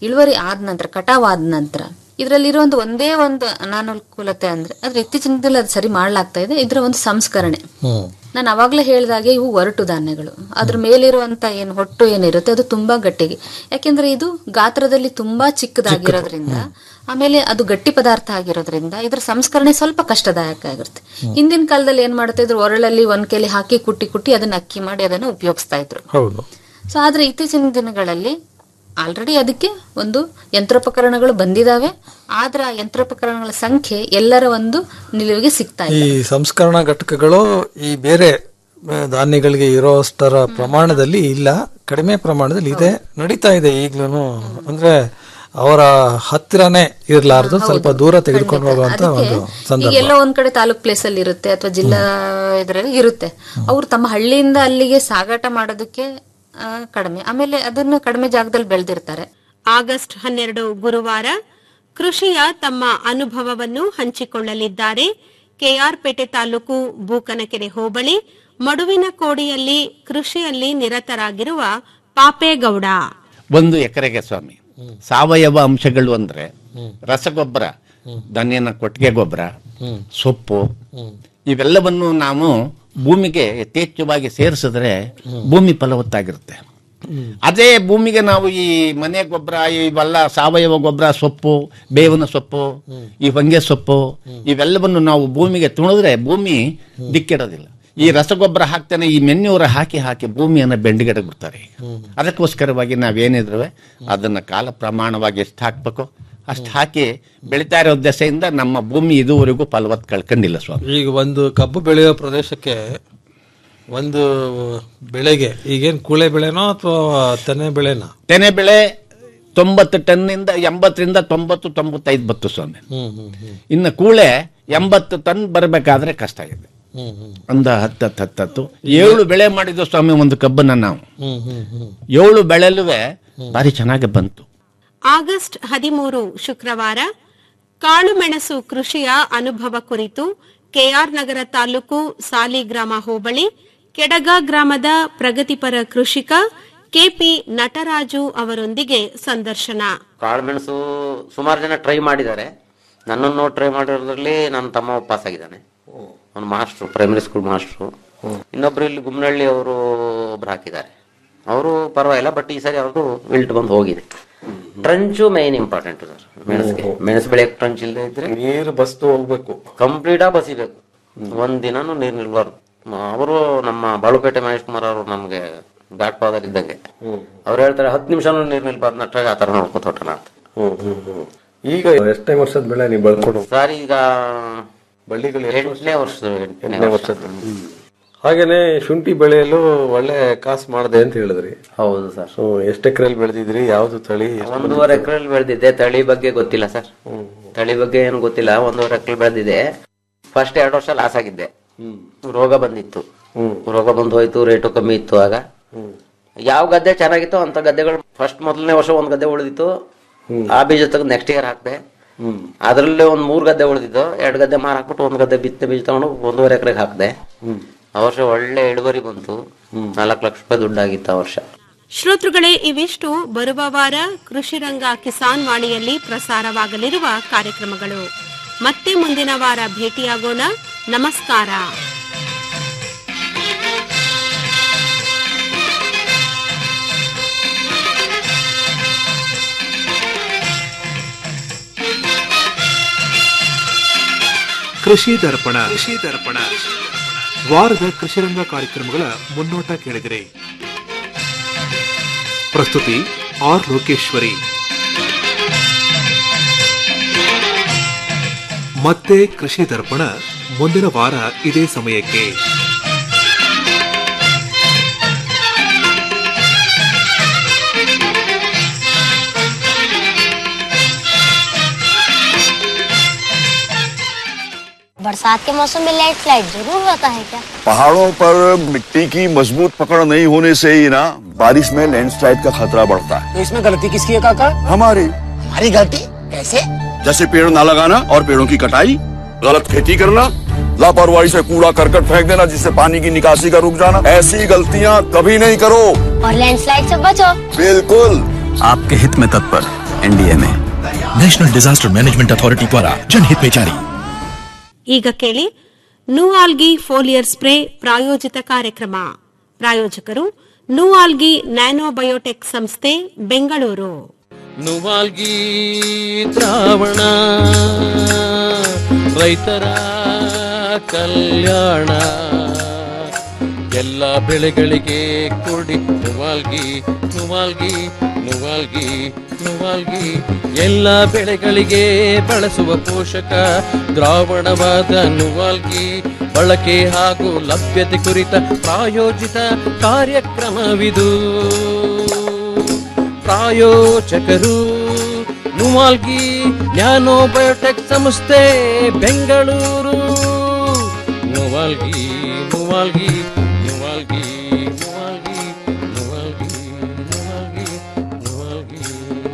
ಇಳುವರಿ ಆದ ನಂತರ ಕಟಾವ್ ಆದ ನಂತರ ಇದರಲ್ಲಿರುವಂತ ಒಂದೇ ಒಂದು ಅನಾನುಕೂಲತೆ ಅಂದ್ರೆ ಅದ್ರ ಇತ್ತೀಚಿನ ದಿನದಲ್ಲಿ ಅದು ಸರಿ ಮಾಡ್ಲಾಗ್ತಾ ಇದೆ ಇದರ ಒಂದು ಸಂಸ್ಕರಣೆ ನಾನು ಅವಾಗಲೇ ಹೇಳಿದಾಗೆ ಇವು ಒರಟು ಧಾನ್ಯಗಳು ಅದ್ರ ಮೇಲಿರುವಂತ ಏನು ಹೊಟ್ಟು ಏನಿರುತ್ತೆ ಅದು ತುಂಬಾ ಗಟ್ಟಿಗೆ ಯಾಕೆಂದ್ರೆ ಇದು ಗಾತ್ರದಲ್ಲಿ ತುಂಬಾ ಚಿಕ್ಕದಾಗಿರೋದ್ರಿಂದ ಆಮೇಲೆ ಅದು ಗಟ್ಟಿ ಪದಾರ್ಥ ಆಗಿರೋದ್ರಿಂದ ಇದ್ರ ಸಂಸ್ಕರಣೆ ಸ್ವಲ್ಪ ಕಷ್ಟದಾಯಕ ಆಗಿರುತ್ತೆ ಹಿಂದಿನ ಕಾಲದಲ್ಲಿ ಏನ್ ಮಾಡ್ತಾ ಇದ್ರು ಒರಳಲ್ಲಿ ಒಂದ್ ಕೆಲಿ ಹಾಕಿ ಕುಟ್ಟಿ ಕುಟ್ಟಿ ಅದನ್ನ ಅಕ್ಕಿ ಮಾಡಿ ಅದನ್ನ ಉಪಯೋಗಿಸ್ತಾ ಇದ್ರು ಹೌದು ಸೊ ಆದ್ರೆ ಇತ್ತೀಚಿನ ದಿನಗಳಲ್ಲಿ ಆಲ್ರೆಡಿ ಅದಕ್ಕೆ ಒಂದು ಯಂತ್ರೋಪಕರಣಗಳು ಬಂದಿದಾವೆ ಆದ್ರೆ ಆ ಯಂತ್ರೋಪಕರಣಗಳ ಸಂಖ್ಯೆ ಎಲ್ಲರ ಒಂದು ನಿಲುವಿಗೆ ಸಿಗ್ತಾ ಈ ಇದೆ ಸಂಸ್ಕರಣಾ ಘಟಕಗಳು ಈ ಬೇರೆ ಆ, ಧಾನ್ಯಗಳಿಗೆ ಇರೋಷ್ಟರ ಪ್ರಮಾಣದಲ್ಲಿ ಇಲ್ಲ ಕಡಿಮೆ ಪ್ರಮಾಣದಲ್ಲಿ ಇದೆ ನಡೀತಾ ಇದೆ ಈಗ್ಲೂ ಅಂದ್ರೆ ಅವರ ಹತ್ತಿರನೇ ಇರ್ಲಾರ್ದು ಸ್ವಲ್ಪ ದೂರ ತೆಗೆದುಕೊಂಡು ಹೋಗುವಂತ ಒಂದು ಈಗ ಸಂದರ್ಭ ಎಲ್ಲೋ ಒಂದ್ ಕಡೆ ತಾಲೂಕ್ ಪ್ಲೇಸ್ ಅಲ್ಲಿ ಇರುತ್ತೆ ಅಥವಾ ಜಿಲ್ಲಾ ಇದರಲ್ಲಿ ಇರುತ್ತೆ ಅವ್ರು ತಮ್ಮ ಹಳ್ಳಿಯಿಂದ ಅಲ್ಲಿಗೆ ಸಾಗಾಟ ಮಾಡೋದಕ್ಕೆ ಆ, ಕಡಿಮೆ ಆಮೇಲೆ ಅದನ್ನು ಕಡಿಮೆ ಜಾಗದಲ್ಲಿ ಬೆಳೆದಿರ್ತಾರೆ ಆಗಸ್ಟ್ ಹನ್ನೆರಡು ಗುರುವಾರ ಕೃಷಿಯ ತಮ್ಮ ಅನುಭವವನ್ನು ಹಂಚಿಕೊಳ್ಳಲಿದ್ದಾರೆ ಕೆಆರ್ಪೇಟೆ ತಾಲೂಕು ಬೂಕನಕೆರೆ ಹೋಬಳಿ ಮಡುವಿನ ಕೋಡಿಯಲ್ಲಿ ಕೃಷಿಯಲ್ಲಿ ನಿರತರಾಗಿರುವ ಪಾಪೇಗೌಡ ಒಂದು ಎಕರೆಗೆ ಸ್ವಾಮಿ ಸಾವಯವ ಅಂಶಗಳು ಅಂದ್ರೆ ರಸಗೊಬ್ಬರ ಧಾನ್ಯನ ಕೊಟ್ಟಿಗೆ ಗೊಬ್ಬರ ಸೊಪ್ಪು ಇವೆಲ್ಲವನ್ನು ನಾವು ಭೂಮಿಗೆ ಯಥೇಚ್ಛವಾಗಿ ಸೇರಿಸಿದ್ರೆ ಭೂಮಿ ಫಲವತ್ತಾಗಿರುತ್ತೆ ಅದೇ ಭೂಮಿಗೆ ನಾವು ಈ ಮನೆ ಗೊಬ್ಬರ ಇವೆಲ್ಲ ಸಾವಯವ ಗೊಬ್ಬರ ಸೊಪ್ಪು ಬೇವಿನ ಸೊಪ್ಪು ಈ ಹೊಂಗೆ ಸೊಪ್ಪು ಇವೆಲ್ಲವನ್ನು ನಾವು ಭೂಮಿಗೆ ತುಣಿದ್ರೆ ಭೂಮಿ ದಿಕ್ಕಿಡೋದಿಲ್ಲ ಈ ರಸಗೊಬ್ಬರ ಹಾಕ್ತಾನೆ ಈ ಮೆನ್ಯೂರ ಹಾಕಿ ಹಾಕಿ ಭೂಮಿಯನ್ನು ಬೆಂಡಿಗೆಡೆ ಬಿಡ್ತಾರೆ ಅದಕ್ಕೋಸ್ಕರವಾಗಿ ನಾವೇನಿದ್ರು ಅದನ್ನ ಕಾಲ ಪ್ರಮಾಣವಾಗಿ ಎಷ್ಟು ಹಾಕ್ಬೇಕು ಅಷ್ಟು ಹಾಕಿ ಬೆಳಿತಾ ಇರೋ ದೆಸೆಯಿಂದ ನಮ್ಮ ಭೂಮಿ ಇದುವರೆಗೂ ಫಲವತ್ ಕಳ್ಕೊಂಡಿಲ್ಲ ಸ್ವಾಮಿ ಈಗ ಒಂದು ಕಬ್ಬು ಬೆಳೆಯೋ ಪ್ರದೇಶಕ್ಕೆ ಒಂದು ಬೆಳೆಗೆ ಈಗೇನ್ ಕೂಳೆ ಬೆಳೆನೋ ಅಥವಾ ತೆನೆ ಬೆಳೆನೋ ತೆನೆ ಬೆಳೆ ತೊಂಬತ್ತು ಟನ್ನಿಂದ ಎಂಬತ್ತರಿಂದ ತೊಂಬತ್ತು ತೊಂಬತ್ತೈದು ಬತ್ತು ಸ್ವಾಮಿ ಹ್ಮ್ ಹ್ಮ್ ಹ್ಮ್ ಇನ್ನು ಕೂಳೆ ಎಂಬತ್ತು ಟನ್ ಬರಬೇಕಾದ್ರೆ ಕಷ್ಟ ಇದೆ ಹ್ಮ್ ಹ್ಮ್ ಒಂದು ಹತ್ತು ಹತ್ತು ಹತ್ತು ಹತ್ತು ಏಳು ಬೆಳೆ ಮಾಡಿದ್ವು ಸ್ವಾಮಿ ಒಂದು ಕಬ್ಬನ್ನ ನಾವು ಹ್ಮ್ ಹ್ಮ್ ಹ್ಮ್ ಏಳು ಬೆಳೆಲುವೆ ಭಾರಿ ಚೆನ್ನಾಗಿ ಬಂತು ಆಗಸ್ಟ್ ಹದಿಮೂರು ಶುಕ್ರವಾರ ಕಾಳುಮೆಣಸು ಕೃಷಿಯ ಅನುಭವ ಕುರಿತು ಕೆಆರ್ ನಗರ ತಾಲೂಕು ಸಾಲಿಗ್ರಾಮ ಹೋಬಳಿ ಕೆಡಗ ಗ್ರಾಮದ ಪ್ರಗತಿಪರ ಕೃಷಿಕ ಕೆಪಿ ನಟರಾಜು ಅವರೊಂದಿಗೆ ಸಂದರ್ಶನ ಕಾಳುಮೆಣಸು ಸುಮಾರು ಜನ ಟ್ರೈ ಮಾಡಿದ್ದಾರೆ ನನ್ನನ್ನು ಟ್ರೈ ಮಾಡಿರೋದ್ರಲ್ಲಿ ನನ್ನ ತಮ್ಮ ಪಾಸ್ ಆಗಿದ್ದಾನೆ ಅವ್ನು ಮಾಸ್ಟ್ರು ಪ್ರೈಮರಿ ಸ್ಕೂಲ್ ಮಾಸ್ಟ್ರು ಇನ್ನೊಬ್ರು ಇಲ್ಲಿ ಗುಮ್ಮನಹಳ್ಳಿ ಅವರು ಒಬ್ರು ಹಾಕಿದ್ದಾರೆ ಅವರು ಪರವಾಗಿಲ್ಲ ಬಟ್ ಈ ಸರಿ ಅವ್ರದ್ದು ವಿಲ್ಟ್ ಬಂದು ಹೋಗಿದೆ ಟ್ರಂಚು ಮೇನ್ ಇಂಪಾರ್ಟೆಂಟ್ ಸರ್ ಮೆಣಸಿಗೆ ಮೆಣಸು ಬೆಳೆಯಕ್ಕೆ ಟ್ರಂಚ್ ಇಲ್ಲದೆ ಇದ್ರೆ ನೀರು ಬಸ್ತು ಹೋಗ್ಬೇಕು ಕಂಪ್ಲೀಟ್ ಆಗಿ ಬಸಿಬೇಕು ಒಂದ್ ದಿನಾನು ನೀರು ನಿಲ್ಬಾರ್ದು ಅವರು ನಮ್ಮ ಬಾಳುಪೇಟೆ ಮಹೇಶ್ ಕುಮಾರ್ ಅವರು ನಮ್ಗೆ ಘಾಟ್ ಪಾದಲ್ಲಿ ಇದ್ದಂಗೆ ಅವ್ರು ಹೇಳ್ತಾರೆ ಹತ್ತು ನಿಮಿಷನೂ ನೀರು ನಿಲ್ಬಾರ್ದು ನಟ್ಟಾಗ ಆ ತರ ನೋಡ್ಕೊತ ಹೊಟ್ಟಣ ಅಂತ ಈಗ ಎಷ್ಟನೇ ವರ್ಷದ ಬೆಳೆ ನೀವು ಬೆಳ್ಕೊಂಡು ಸರ್ ಈಗ ಬಳ್ಳಿಗಳು ಎಂಟನೇ ವರ್ಷದ ಎಂಟನೇ ವರ್ಷದ ಹಾಗೇನೆ ಶುಂಠಿ ಬೆಳೆಯಲು ಒಳ್ಳೆ ಕಾಸು ಮಾಡಿದೆ ಅಂತ ಹೇಳಿದ್ರಿ ಹೌದು ಸರ್ ಸೊ ಎಷ್ಟು ಎಕರೆಯಲ್ಲಿ ಬೆಳೆದಿದ್ರಿ ಯಾವ್ದು ತಳಿ ಎಷ್ಟು ಒಂದೂವರೆ ಎಕರೆಲ್ಲಿ ಬೆಳೆದಿದ್ದೆ ತಳಿ ಬಗ್ಗೆ ಗೊತ್ತಿಲ್ಲ ಸರ್ ತಳಿ ಬಗ್ಗೆ ಏನು ಗೊತ್ತಿಲ್ಲ ಒಂದೂವರೆ ಎಕರೆ ಬೆಳೆದಿದೆ ಫಸ್ಟ್ ಎರಡು ವರ್ಷ ಲಾಸ್ ಆಗಿದ್ದೆ ರೋಗ ಬಂದಿತ್ತು ರೋಗ ಬಂದು ಹೋಯ್ತು ರೇಟು ಕಮ್ಮಿ ಇತ್ತು ಆಗ ಯಾವ ಗದ್ದೆ ಚೆನ್ನಾಗಿತ್ತು ಅಂತ ಗದ್ದೆಗಳು ಫಸ್ಟ್ ಮೊದಲನೇ ವರ್ಷ ಒಂದ್ ಗದ್ದೆ ಉಳಿದಿತ್ತು ಆ ಬೀಜ ತೆಗೆದು ನೆಕ್ಸ್ಟ್ ಇಯರ್ ಹಾಕ್ದೆ ಅದ್ರಲ್ಲೇ ಒಂದ್ ಮೂರ್ ಗದ್ದೆ ಉಳಿದಿದ್ದು ಎರಡ್ ಗದ್ದೆ ಮಾರ್ ಹಾಕ್ಬಿಟ್ಟು ಒಂದ್ ಗದ್ದೆ ಬಿತ್ತನೆ ಬೀಜ ತಗೊಂಡು ಒಂದೂವರೆ ಎಕರೆಗೆ ಹಾಕ್ದೆ ಆ ವರ್ಷ ಒಳ್ಳೆ ಇಳುವರಿ ಬಂತು ನಾಲ್ಕು ಲಕ್ಷ ರೂಪಾಯಿ ದುಡ್ಡಾಗಿತ್ತು ಆ ವರ್ಷ ಶ್ರೋತೃಗಳೇ ಇವಿಷ್ಟು ಬರುವ ವಾರ ಕೃಷಿರಂಗ ಕಿಸಾನ್ ವಾಣಿಯಲ್ಲಿ ಪ್ರಸಾರವಾಗಲಿರುವ ಕಾರ್ಯಕ್ರಮಗಳು ಮತ್ತೆ ಮುಂದಿನ ವಾರ ಭೇಟಿಯಾಗೋಣ ನಮಸ್ಕಾರ ಕೃಷಿ ದರ್ಪಣ ಕೃಷಿ ದರ್ಪಣ ವಾರದ ಕೃಷಿರಂಗ ಕಾರ್ಯಕ್ರಮಗಳ ಮುನ್ನೋಟ ಕೇಳಿದಿರಿ ಪ್ರಸ್ತುತಿ ಆರ್ ಲೋಕೇಶ್ವರಿ ಮತ್ತೆ ಕೃಷಿ ದರ್ಪಣ ಮುಂದಿನ ವಾರ ಇದೇ ಸಮಯಕ್ಕೆ बरसात के मौसम में लेट फ्लाइट जरूर होता है क्या पहाड़ों पर मिट्टी की मजबूत पकड़ नहीं होने से ही ना बारिश में लैंडस्लाइड का खतरा बढ़ता है तो इसमें गलती किसकी है काका हमारी हमारी गलती कैसे जैसे पेड़ ना लगाना और पेड़ों की कटाई गलत खेती करना लापरवाही से कूड़ा करकट फेंक देना जिससे पानी की निकासी का रुक जाना ऐसी गलतियाँ कभी नहीं करो और लैंडस्लाइड से बचो बिल्कुल आपके हित में तत्पर एनडीए में नेशनल डिजास्टर मैनेजमेंट अथॉरिटी द्वारा जनहित में जारी ಈಗ ಕೇಳಿ ನೂಆಲ್ಗಿ ಫೋಲಿಯರ್ ಸ್ಪ್ರೇ ಪ್ರಾಯೋಜಿತ ಕಾರ್ಯಕ್ರಮ ಪ್ರಾಯೋಜಕರು ನೂಆಲ್ಗಿ ನ್ಯಾನೋಬಯೋಟೆಕ್ ಸಂಸ್ಥೆ ಬೆಂಗಳೂರು ನುವಾಲ್ಗಿ ದ್ರಾವಣ ರೈತರ ಕಲ್ಯಾಣ ಎಲ್ಲ ಬೆಳೆಗಳಿಗೆ ಕೊಡಿ ನುವಾಲ್ಗಿ ನುವಾಲ್ಗಿ ನುವಾಲ್ಗಿ ನುವಾಲ್ಗಿ ಎಲ್ಲ ಬೆಳೆಗಳಿಗೆ ಬಳಸುವ ಪೋಷಕ ದ್ರಾವಣವಾದ ನುವಾಲ್ಗಿ ಬಳಕೆ ಹಾಗೂ ಲಭ್ಯತೆ ಕುರಿತ ಪ್ರಾಯೋಜಿತ ಕಾರ್ಯಕ್ರಮವಿದು ಪ್ರಾಯೋಜಕರು ನುವಾಲ್ಗಿ ನ್ಯಾನೋ ಬಯೋಟೆಕ್ ಸಂಸ್ಥೆ ಬೆಂಗಳೂರು ನುವಾಲ್ಗಿ ನುವಾಲ್ಗಿ ನುವಾಲ್ಗಿ ನುವಾಲ್ಗಿ ನುವಾಲ್ಗಿ ನುವಾಲ್ಗಿ ನುವಾಲ್ಗಿ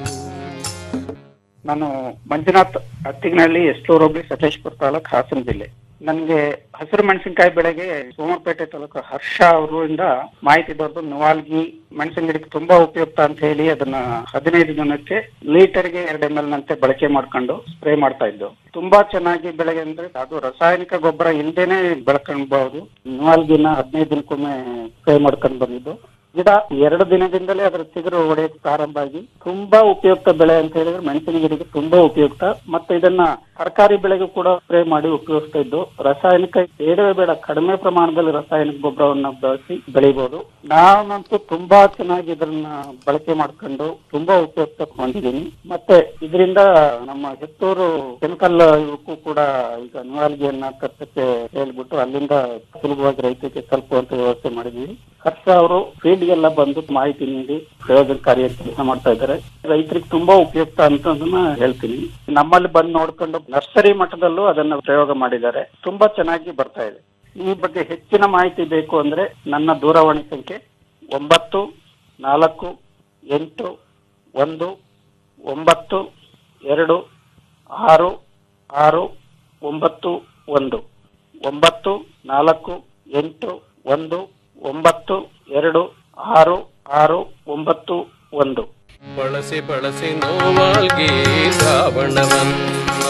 ನಾನು ಮಂಜುನಾಥ್ ಅತ್ತಿಗನಹಳ್ಳಿ ಎಸ್ಟೂರ್ ಹೋಬಳಿ ಸಕಲೇಶ್ಪುರ ತಾಲೂಕ್ ಹಾಸನ ಜಿಲ್ಲೆ ನನಗೆ ಹಸಿರು ಮೆಣಸಿನಕಾಯಿ ಬೆಳೆಗೆ ಸೋಮವಾರಪೇಟೆ ತಾಲೂಕು ಹರ್ಷ ಅವರಿಂದ ಮಾಹಿತಿ ದೊರೆದು ನವಾಲ್ಗಿ ಮೆಣಸಿನ ಗಿಡಕ್ಕೆ ತುಂಬಾ ಉಪಯುಕ್ತ ಅಂತ ಹೇಳಿ ಅದನ್ನ ಹದಿನೈದು ದಿನಕ್ಕೆ ಲೀಟರ್ಗೆ ಎರಡು ಎಂ ಎಲ್ ನಂತೆ ಬಳಕೆ ಮಾಡ್ಕೊಂಡು ಸ್ಪ್ರೇ ಮಾಡ್ತಾ ಇದ್ದು ತುಂಬಾ ಚೆನ್ನಾಗಿ ಬೆಳೆಗೆ ಅಂದ್ರೆ ಅದು ರಾಸಾಯನಿಕ ಗೊಬ್ಬರ ಇಲ್ದೇನೆ ಬೆಳ್ಕೊಳ್ಬಹುದು ನವಾಲ್ಗಿನ ಹದಿನೈದು ದಿನಕ್ಕೊಮ್ಮೆ ಸ್ಪ್ರೇ ಮಾಡ್ಕೊಂಡು ಬಂದಿದ್ದು ಗಿಡ ಎರಡು ದಿನದಿಂದಲೇ ಅದರ ಚಿಗುರು ಹೊಡೆಯಕ್ಕೆ ಪ್ರಾರಂಭ ಆಗಿ ತುಂಬಾ ಉಪಯುಕ್ತ ಬೆಳೆ ಅಂತ ಹೇಳಿದ್ರೆ ಮೆಣಸಿನ ಗಿಡಕ್ಕೆ ತುಂಬಾ ಉಪಯುಕ್ತ ಮತ್ತೆ ಇದನ್ನ ತರಕಾರಿ ಬೆಳೆಗೂ ಕೂಡ ಸ್ಪ್ರೇ ಮಾಡಿ ಉಪಯೋಗಿಸ್ತಾ ಇದ್ದು ರಾಸಾಯನಿಕ ಬೇಡವೇ ಬೇಡ ಕಡಿಮೆ ಪ್ರಮಾಣದಲ್ಲಿ ರಾಸಾಯನಿಕ ಗೊಬ್ಬರವನ್ನ ಬಳಸಿ ಬೆಳಿಬಹುದು ನಾನಂತೂ ತುಂಬಾ ಚೆನ್ನಾಗಿ ಇದನ್ನ ಬಳಕೆ ಮಾಡ್ಕೊಂಡು ತುಂಬಾ ಉಪಯುಕ್ತ ಹೊಂದಿದ್ದೀನಿ ಮತ್ತೆ ಇದರಿಂದ ನಮ್ಮ ಹೆತ್ತೂರು ಕೆಮಿಕಲ್ ಇವಕ್ಕೂ ಕೂಡ ಈಗ ನುವಾಲ್ಗಿಯನ್ನ ತರ್ಸಕ್ಕೆ ಹೇಳ್ಬಿಟ್ಟು ಅಲ್ಲಿಂದ ಸುಲಭವಾಗಿ ರೈತರಿಗೆ ತಲುಪುವಂತ ವ್ಯವಸ್ಥೆ ಮಾಡಿದೀವಿ ಹರ್ಷ ಅವರು ಫೀಲ್ಡ್ ಗೆಲ್ಲ ಬಂದು ಮಾಹಿತಿ ನೀಡಿ ಪ್ರಯೋಜನಕಾರಿ ಕೆಲಸ ಮಾಡ್ತಾ ಇದ್ದಾರೆ ರೈತರಿಗೆ ತುಂಬಾ ಉಪಯುಕ್ತ ಅಂತ ಅದನ್ನ ಹೇಳ್ತೀನಿ ನಮ್ಮಲ್ಲಿ ಬಂದು ನೋಡ್ಕೊಂಡು ನರ್ಸರಿ ಮಟ್ಟದಲ್ಲೂ ಅದನ್ನ ಪ್ರಯೋಗ ಮಾಡಿದ್ದಾರೆ ತುಂಬಾ ಚೆನ್ನಾಗಿ ಬರ್ತಾ ಇದೆ ಈ ಬಗ್ಗೆ ಹೆಚ್ಚಿನ ಮಾಹಿತಿ ಬೇಕು ಅಂದ್ರೆ ನನ್ನ ದೂರವಾಣಿ ಸಂಖ್ಯೆ ಒಂಬತ್ತು ನಾಲ್ಕು ಎಂಟು ಒಂದು ಒಂಬತ್ತು ಎರಡು ಆರು ಆರು ಒಂಬತ್ತು ಒಂದು ಒಂಬತ್ತು ನಾಲ್ಕು ಎಂಟು ಒಂದು ಒಂಬತ್ತು ಎರಡು ಆರು ಆರು ಒಂಬತ್ತು ಒಂದು ಬಳಸಿ ಬಳಸಿ ನೋವಾಲ್ಗಿ ದ್ರಾವಣವನ್ನ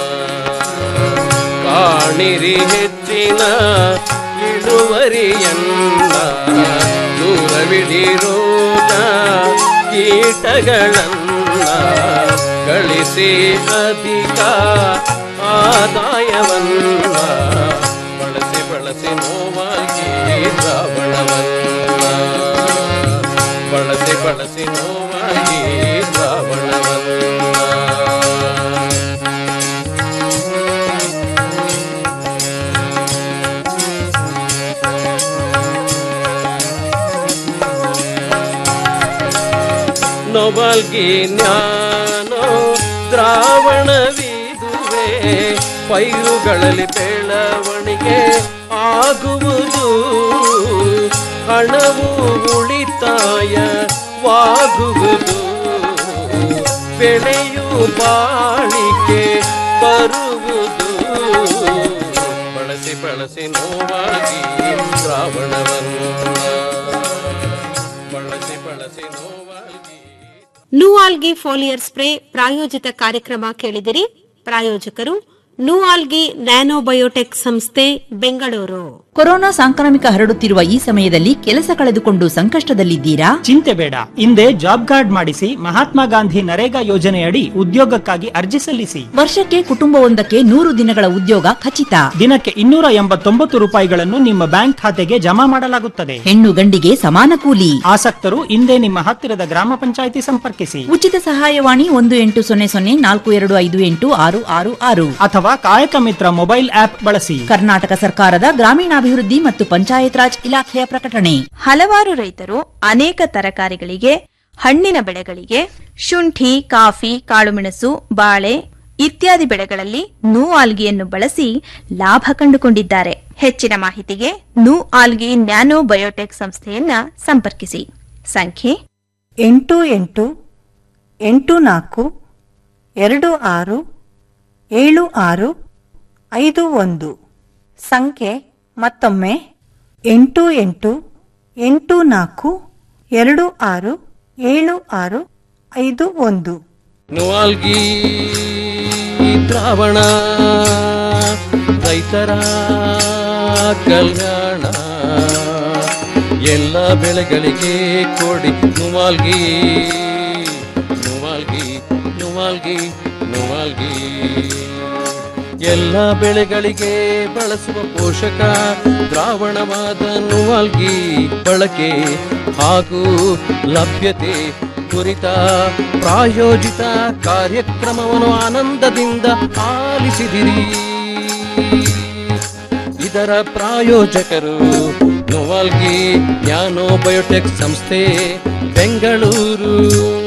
ಕಾಣಿರಿ ಹೆಚ್ಚಿನ ಇಳುವರಿಯನ್ನ ದೂರವಿಡಿ ರೋಗ ಕೀಟಗಳನ್ನ ಗಳಿಸಿ ಅಧಿಕ ಆದಾಯವನ್ನ ಬಳಸಿ ಬಳಸಿ ನೋವಾಗಿ ದ್ರಾವಣವನ್ನ ಬಳಸಿ ಬಳಸಿ ನೋವಾಗಿ ದ್ರಾವಣವನ್ನ ನೊಬಲ್ಗಿ ಜ್ಞಾನೋ ದ್ರಾವಣವಿದುವೆ ಪೈರುಗಳಲ್ಲಿ ಬೆಳವಣಿಗೆ ಆಗುವುದು ಹಣವು ಉಳಿತಾಯವಾಗುವುದು ಬೆಳೆಯು ಬಾಳಿಕೆ ಬರುವುದು ಬಳಸಿ ಬಳಸಿ ನೋವಾಗಿ ದ್ರಾವಣವನ್ನು ಬಳಸಿ ಬಳಸಿ ನೋವಾಗಿ ನೂಆಲ್ಗಿ ಫೋಲಿಯರ್ ಸ್ಪ್ರೇ ಪ್ರಾಯೋಜಿತ ಕಾರ್ಯಕ್ರಮ ಕೇಳಿದಿರಿ ಪ್ರಾಯೋಜಕರು ನೂಆಲ್ಗಿ ನ್ಯಾನೋಬಯೋಟೆಕ್ ಸಂಸ್ಥೆ ಬೆಂಗಳೂರು ಕೊರೋನಾ ಸಾಂಕ್ರಾಮಿಕ ಹರಡುತ್ತಿರುವ ಈ ಸಮಯದಲ್ಲಿ ಕೆಲಸ ಕಳೆದುಕೊಂಡು ಸಂಕಷ್ಟದಲ್ಲಿದ್ದೀರಾ ಚಿಂತೆ ಬೇಡ ಹಿಂದೆ ಜಾಬ್ ಕಾರ್ಡ್ ಮಾಡಿಸಿ ಮಹಾತ್ಮ ಗಾಂಧಿ ನರೇಗಾ ಯೋಜನೆಯಡಿ ಉದ್ಯೋಗಕ್ಕಾಗಿ ಅರ್ಜಿ ಸಲ್ಲಿಸಿ ವರ್ಷಕ್ಕೆ ಕುಟುಂಬವೊಂದಕ್ಕೆ ನೂರು ದಿನಗಳ ಉದ್ಯೋಗ ಖಚಿತ ದಿನಕ್ಕೆ ಇನ್ನೂರ ಎಂಬತ್ತೊಂಬತ್ತು ರೂಪಾಯಿಗಳನ್ನು ನಿಮ್ಮ ಬ್ಯಾಂಕ್ ಖಾತೆಗೆ ಜಮಾ ಮಾಡಲಾಗುತ್ತದೆ ಹೆಣ್ಣು ಗಂಡಿಗೆ ಸಮಾನ ಕೂಲಿ ಆಸಕ್ತರು ಹಿಂದೆ ನಿಮ್ಮ ಹತ್ತಿರದ ಗ್ರಾಮ ಪಂಚಾಯಿತಿ ಸಂಪರ್ಕಿಸಿ ಉಚಿತ ಸಹಾಯವಾಣಿ ಒಂದು ಎಂಟು ಸೊನ್ನೆ ಸೊನ್ನೆ ನಾಲ್ಕು ಎರಡು ಐದು ಎಂಟು ಆರು ಆರು ಆರು ಅಥವಾ ಕಾಯಕ ಮಿತ್ರ ಮೊಬೈಲ್ ಆಪ್ ಬಳಸಿ ಕರ್ನಾಟಕ ಸರ್ಕಾರದ ಗ್ರಾಮೀಣಾಭಿವೃದ್ಧಿ ಮತ್ತು ಪಂಚಾಯತ್ ರಾಜ್ ಇಲಾಖೆಯ ಪ್ರಕಟಣೆ ಹಲವಾರು ರೈತರು ಅನೇಕ ತರಕಾರಿಗಳಿಗೆ ಹಣ್ಣಿನ ಬೆಳೆಗಳಿಗೆ ಶುಂಠಿ ಕಾಫಿ ಕಾಳುಮೆಣಸು ಬಾಳೆ ಇತ್ಯಾದಿ ಬೆಳೆಗಳಲ್ಲಿ ನೂ ಆಲ್ಗಿಯನ್ನು ಬಳಸಿ ಲಾಭ ಕಂಡುಕೊಂಡಿದ್ದಾರೆ ಹೆಚ್ಚಿನ ಮಾಹಿತಿಗೆ ನೂ ಆಲ್ಗಿ ನ್ಯಾನೋ ಬಯೋಟೆಕ್ ಸಂಸ್ಥೆಯನ್ನ ಸಂಪರ್ಕಿಸಿ ಸಂಖ್ಯೆ ಎಂಟು ಎಂಟು ಎಂಟು ನಾಲ್ಕು ಎರಡು ಆರು ಏಳು ಆರು ಐದು ಒಂದು ಸಂಖ್ಯೆ ಮತ್ತೊಮ್ಮೆ ಎಂಟು ಎಂಟು ಎಂಟು ನಾಲ್ಕು ಎರಡು ಆರು ಏಳು ಆರು ಐದು ಒಂದು ನುವಾಲ್ಗಿ ದ್ರಾವಣ ರೈತರ ಕಲ್ಯಾಣ ಎಲ್ಲ ಬೆಳೆಗಳಿಗೆ ಕೊಡಿ ನುವಾಲ್ಗಿ ನುವಾಲ್ಗಿ ನುವಾಲ್ಗಿ ನುವಾಲ್ಗಿ ಎಲ್ಲ ಬೆಳೆಗಳಿಗೆ ಬಳಸುವ ಪೋಷಕ ದ್ರಾವಣವಾದ ನುವಾಲ್ಗಿ ಬಳಕೆ ಹಾಗೂ ಲಭ್ಯತೆ ಕುರಿತ ಪ್ರಾಯೋಜಿತ ಕಾರ್ಯಕ್ರಮವನ್ನು ಆನಂದದಿಂದ ಆಲಿಸಿದಿರಿ ಇದರ ಪ್ರಾಯೋಜಕರು ನೋವಾಲ್ಗಿ ನ್ಯಾನೋ ಬಯೋಟೆಕ್ ಸಂಸ್ಥೆ ಬೆಂಗಳೂರು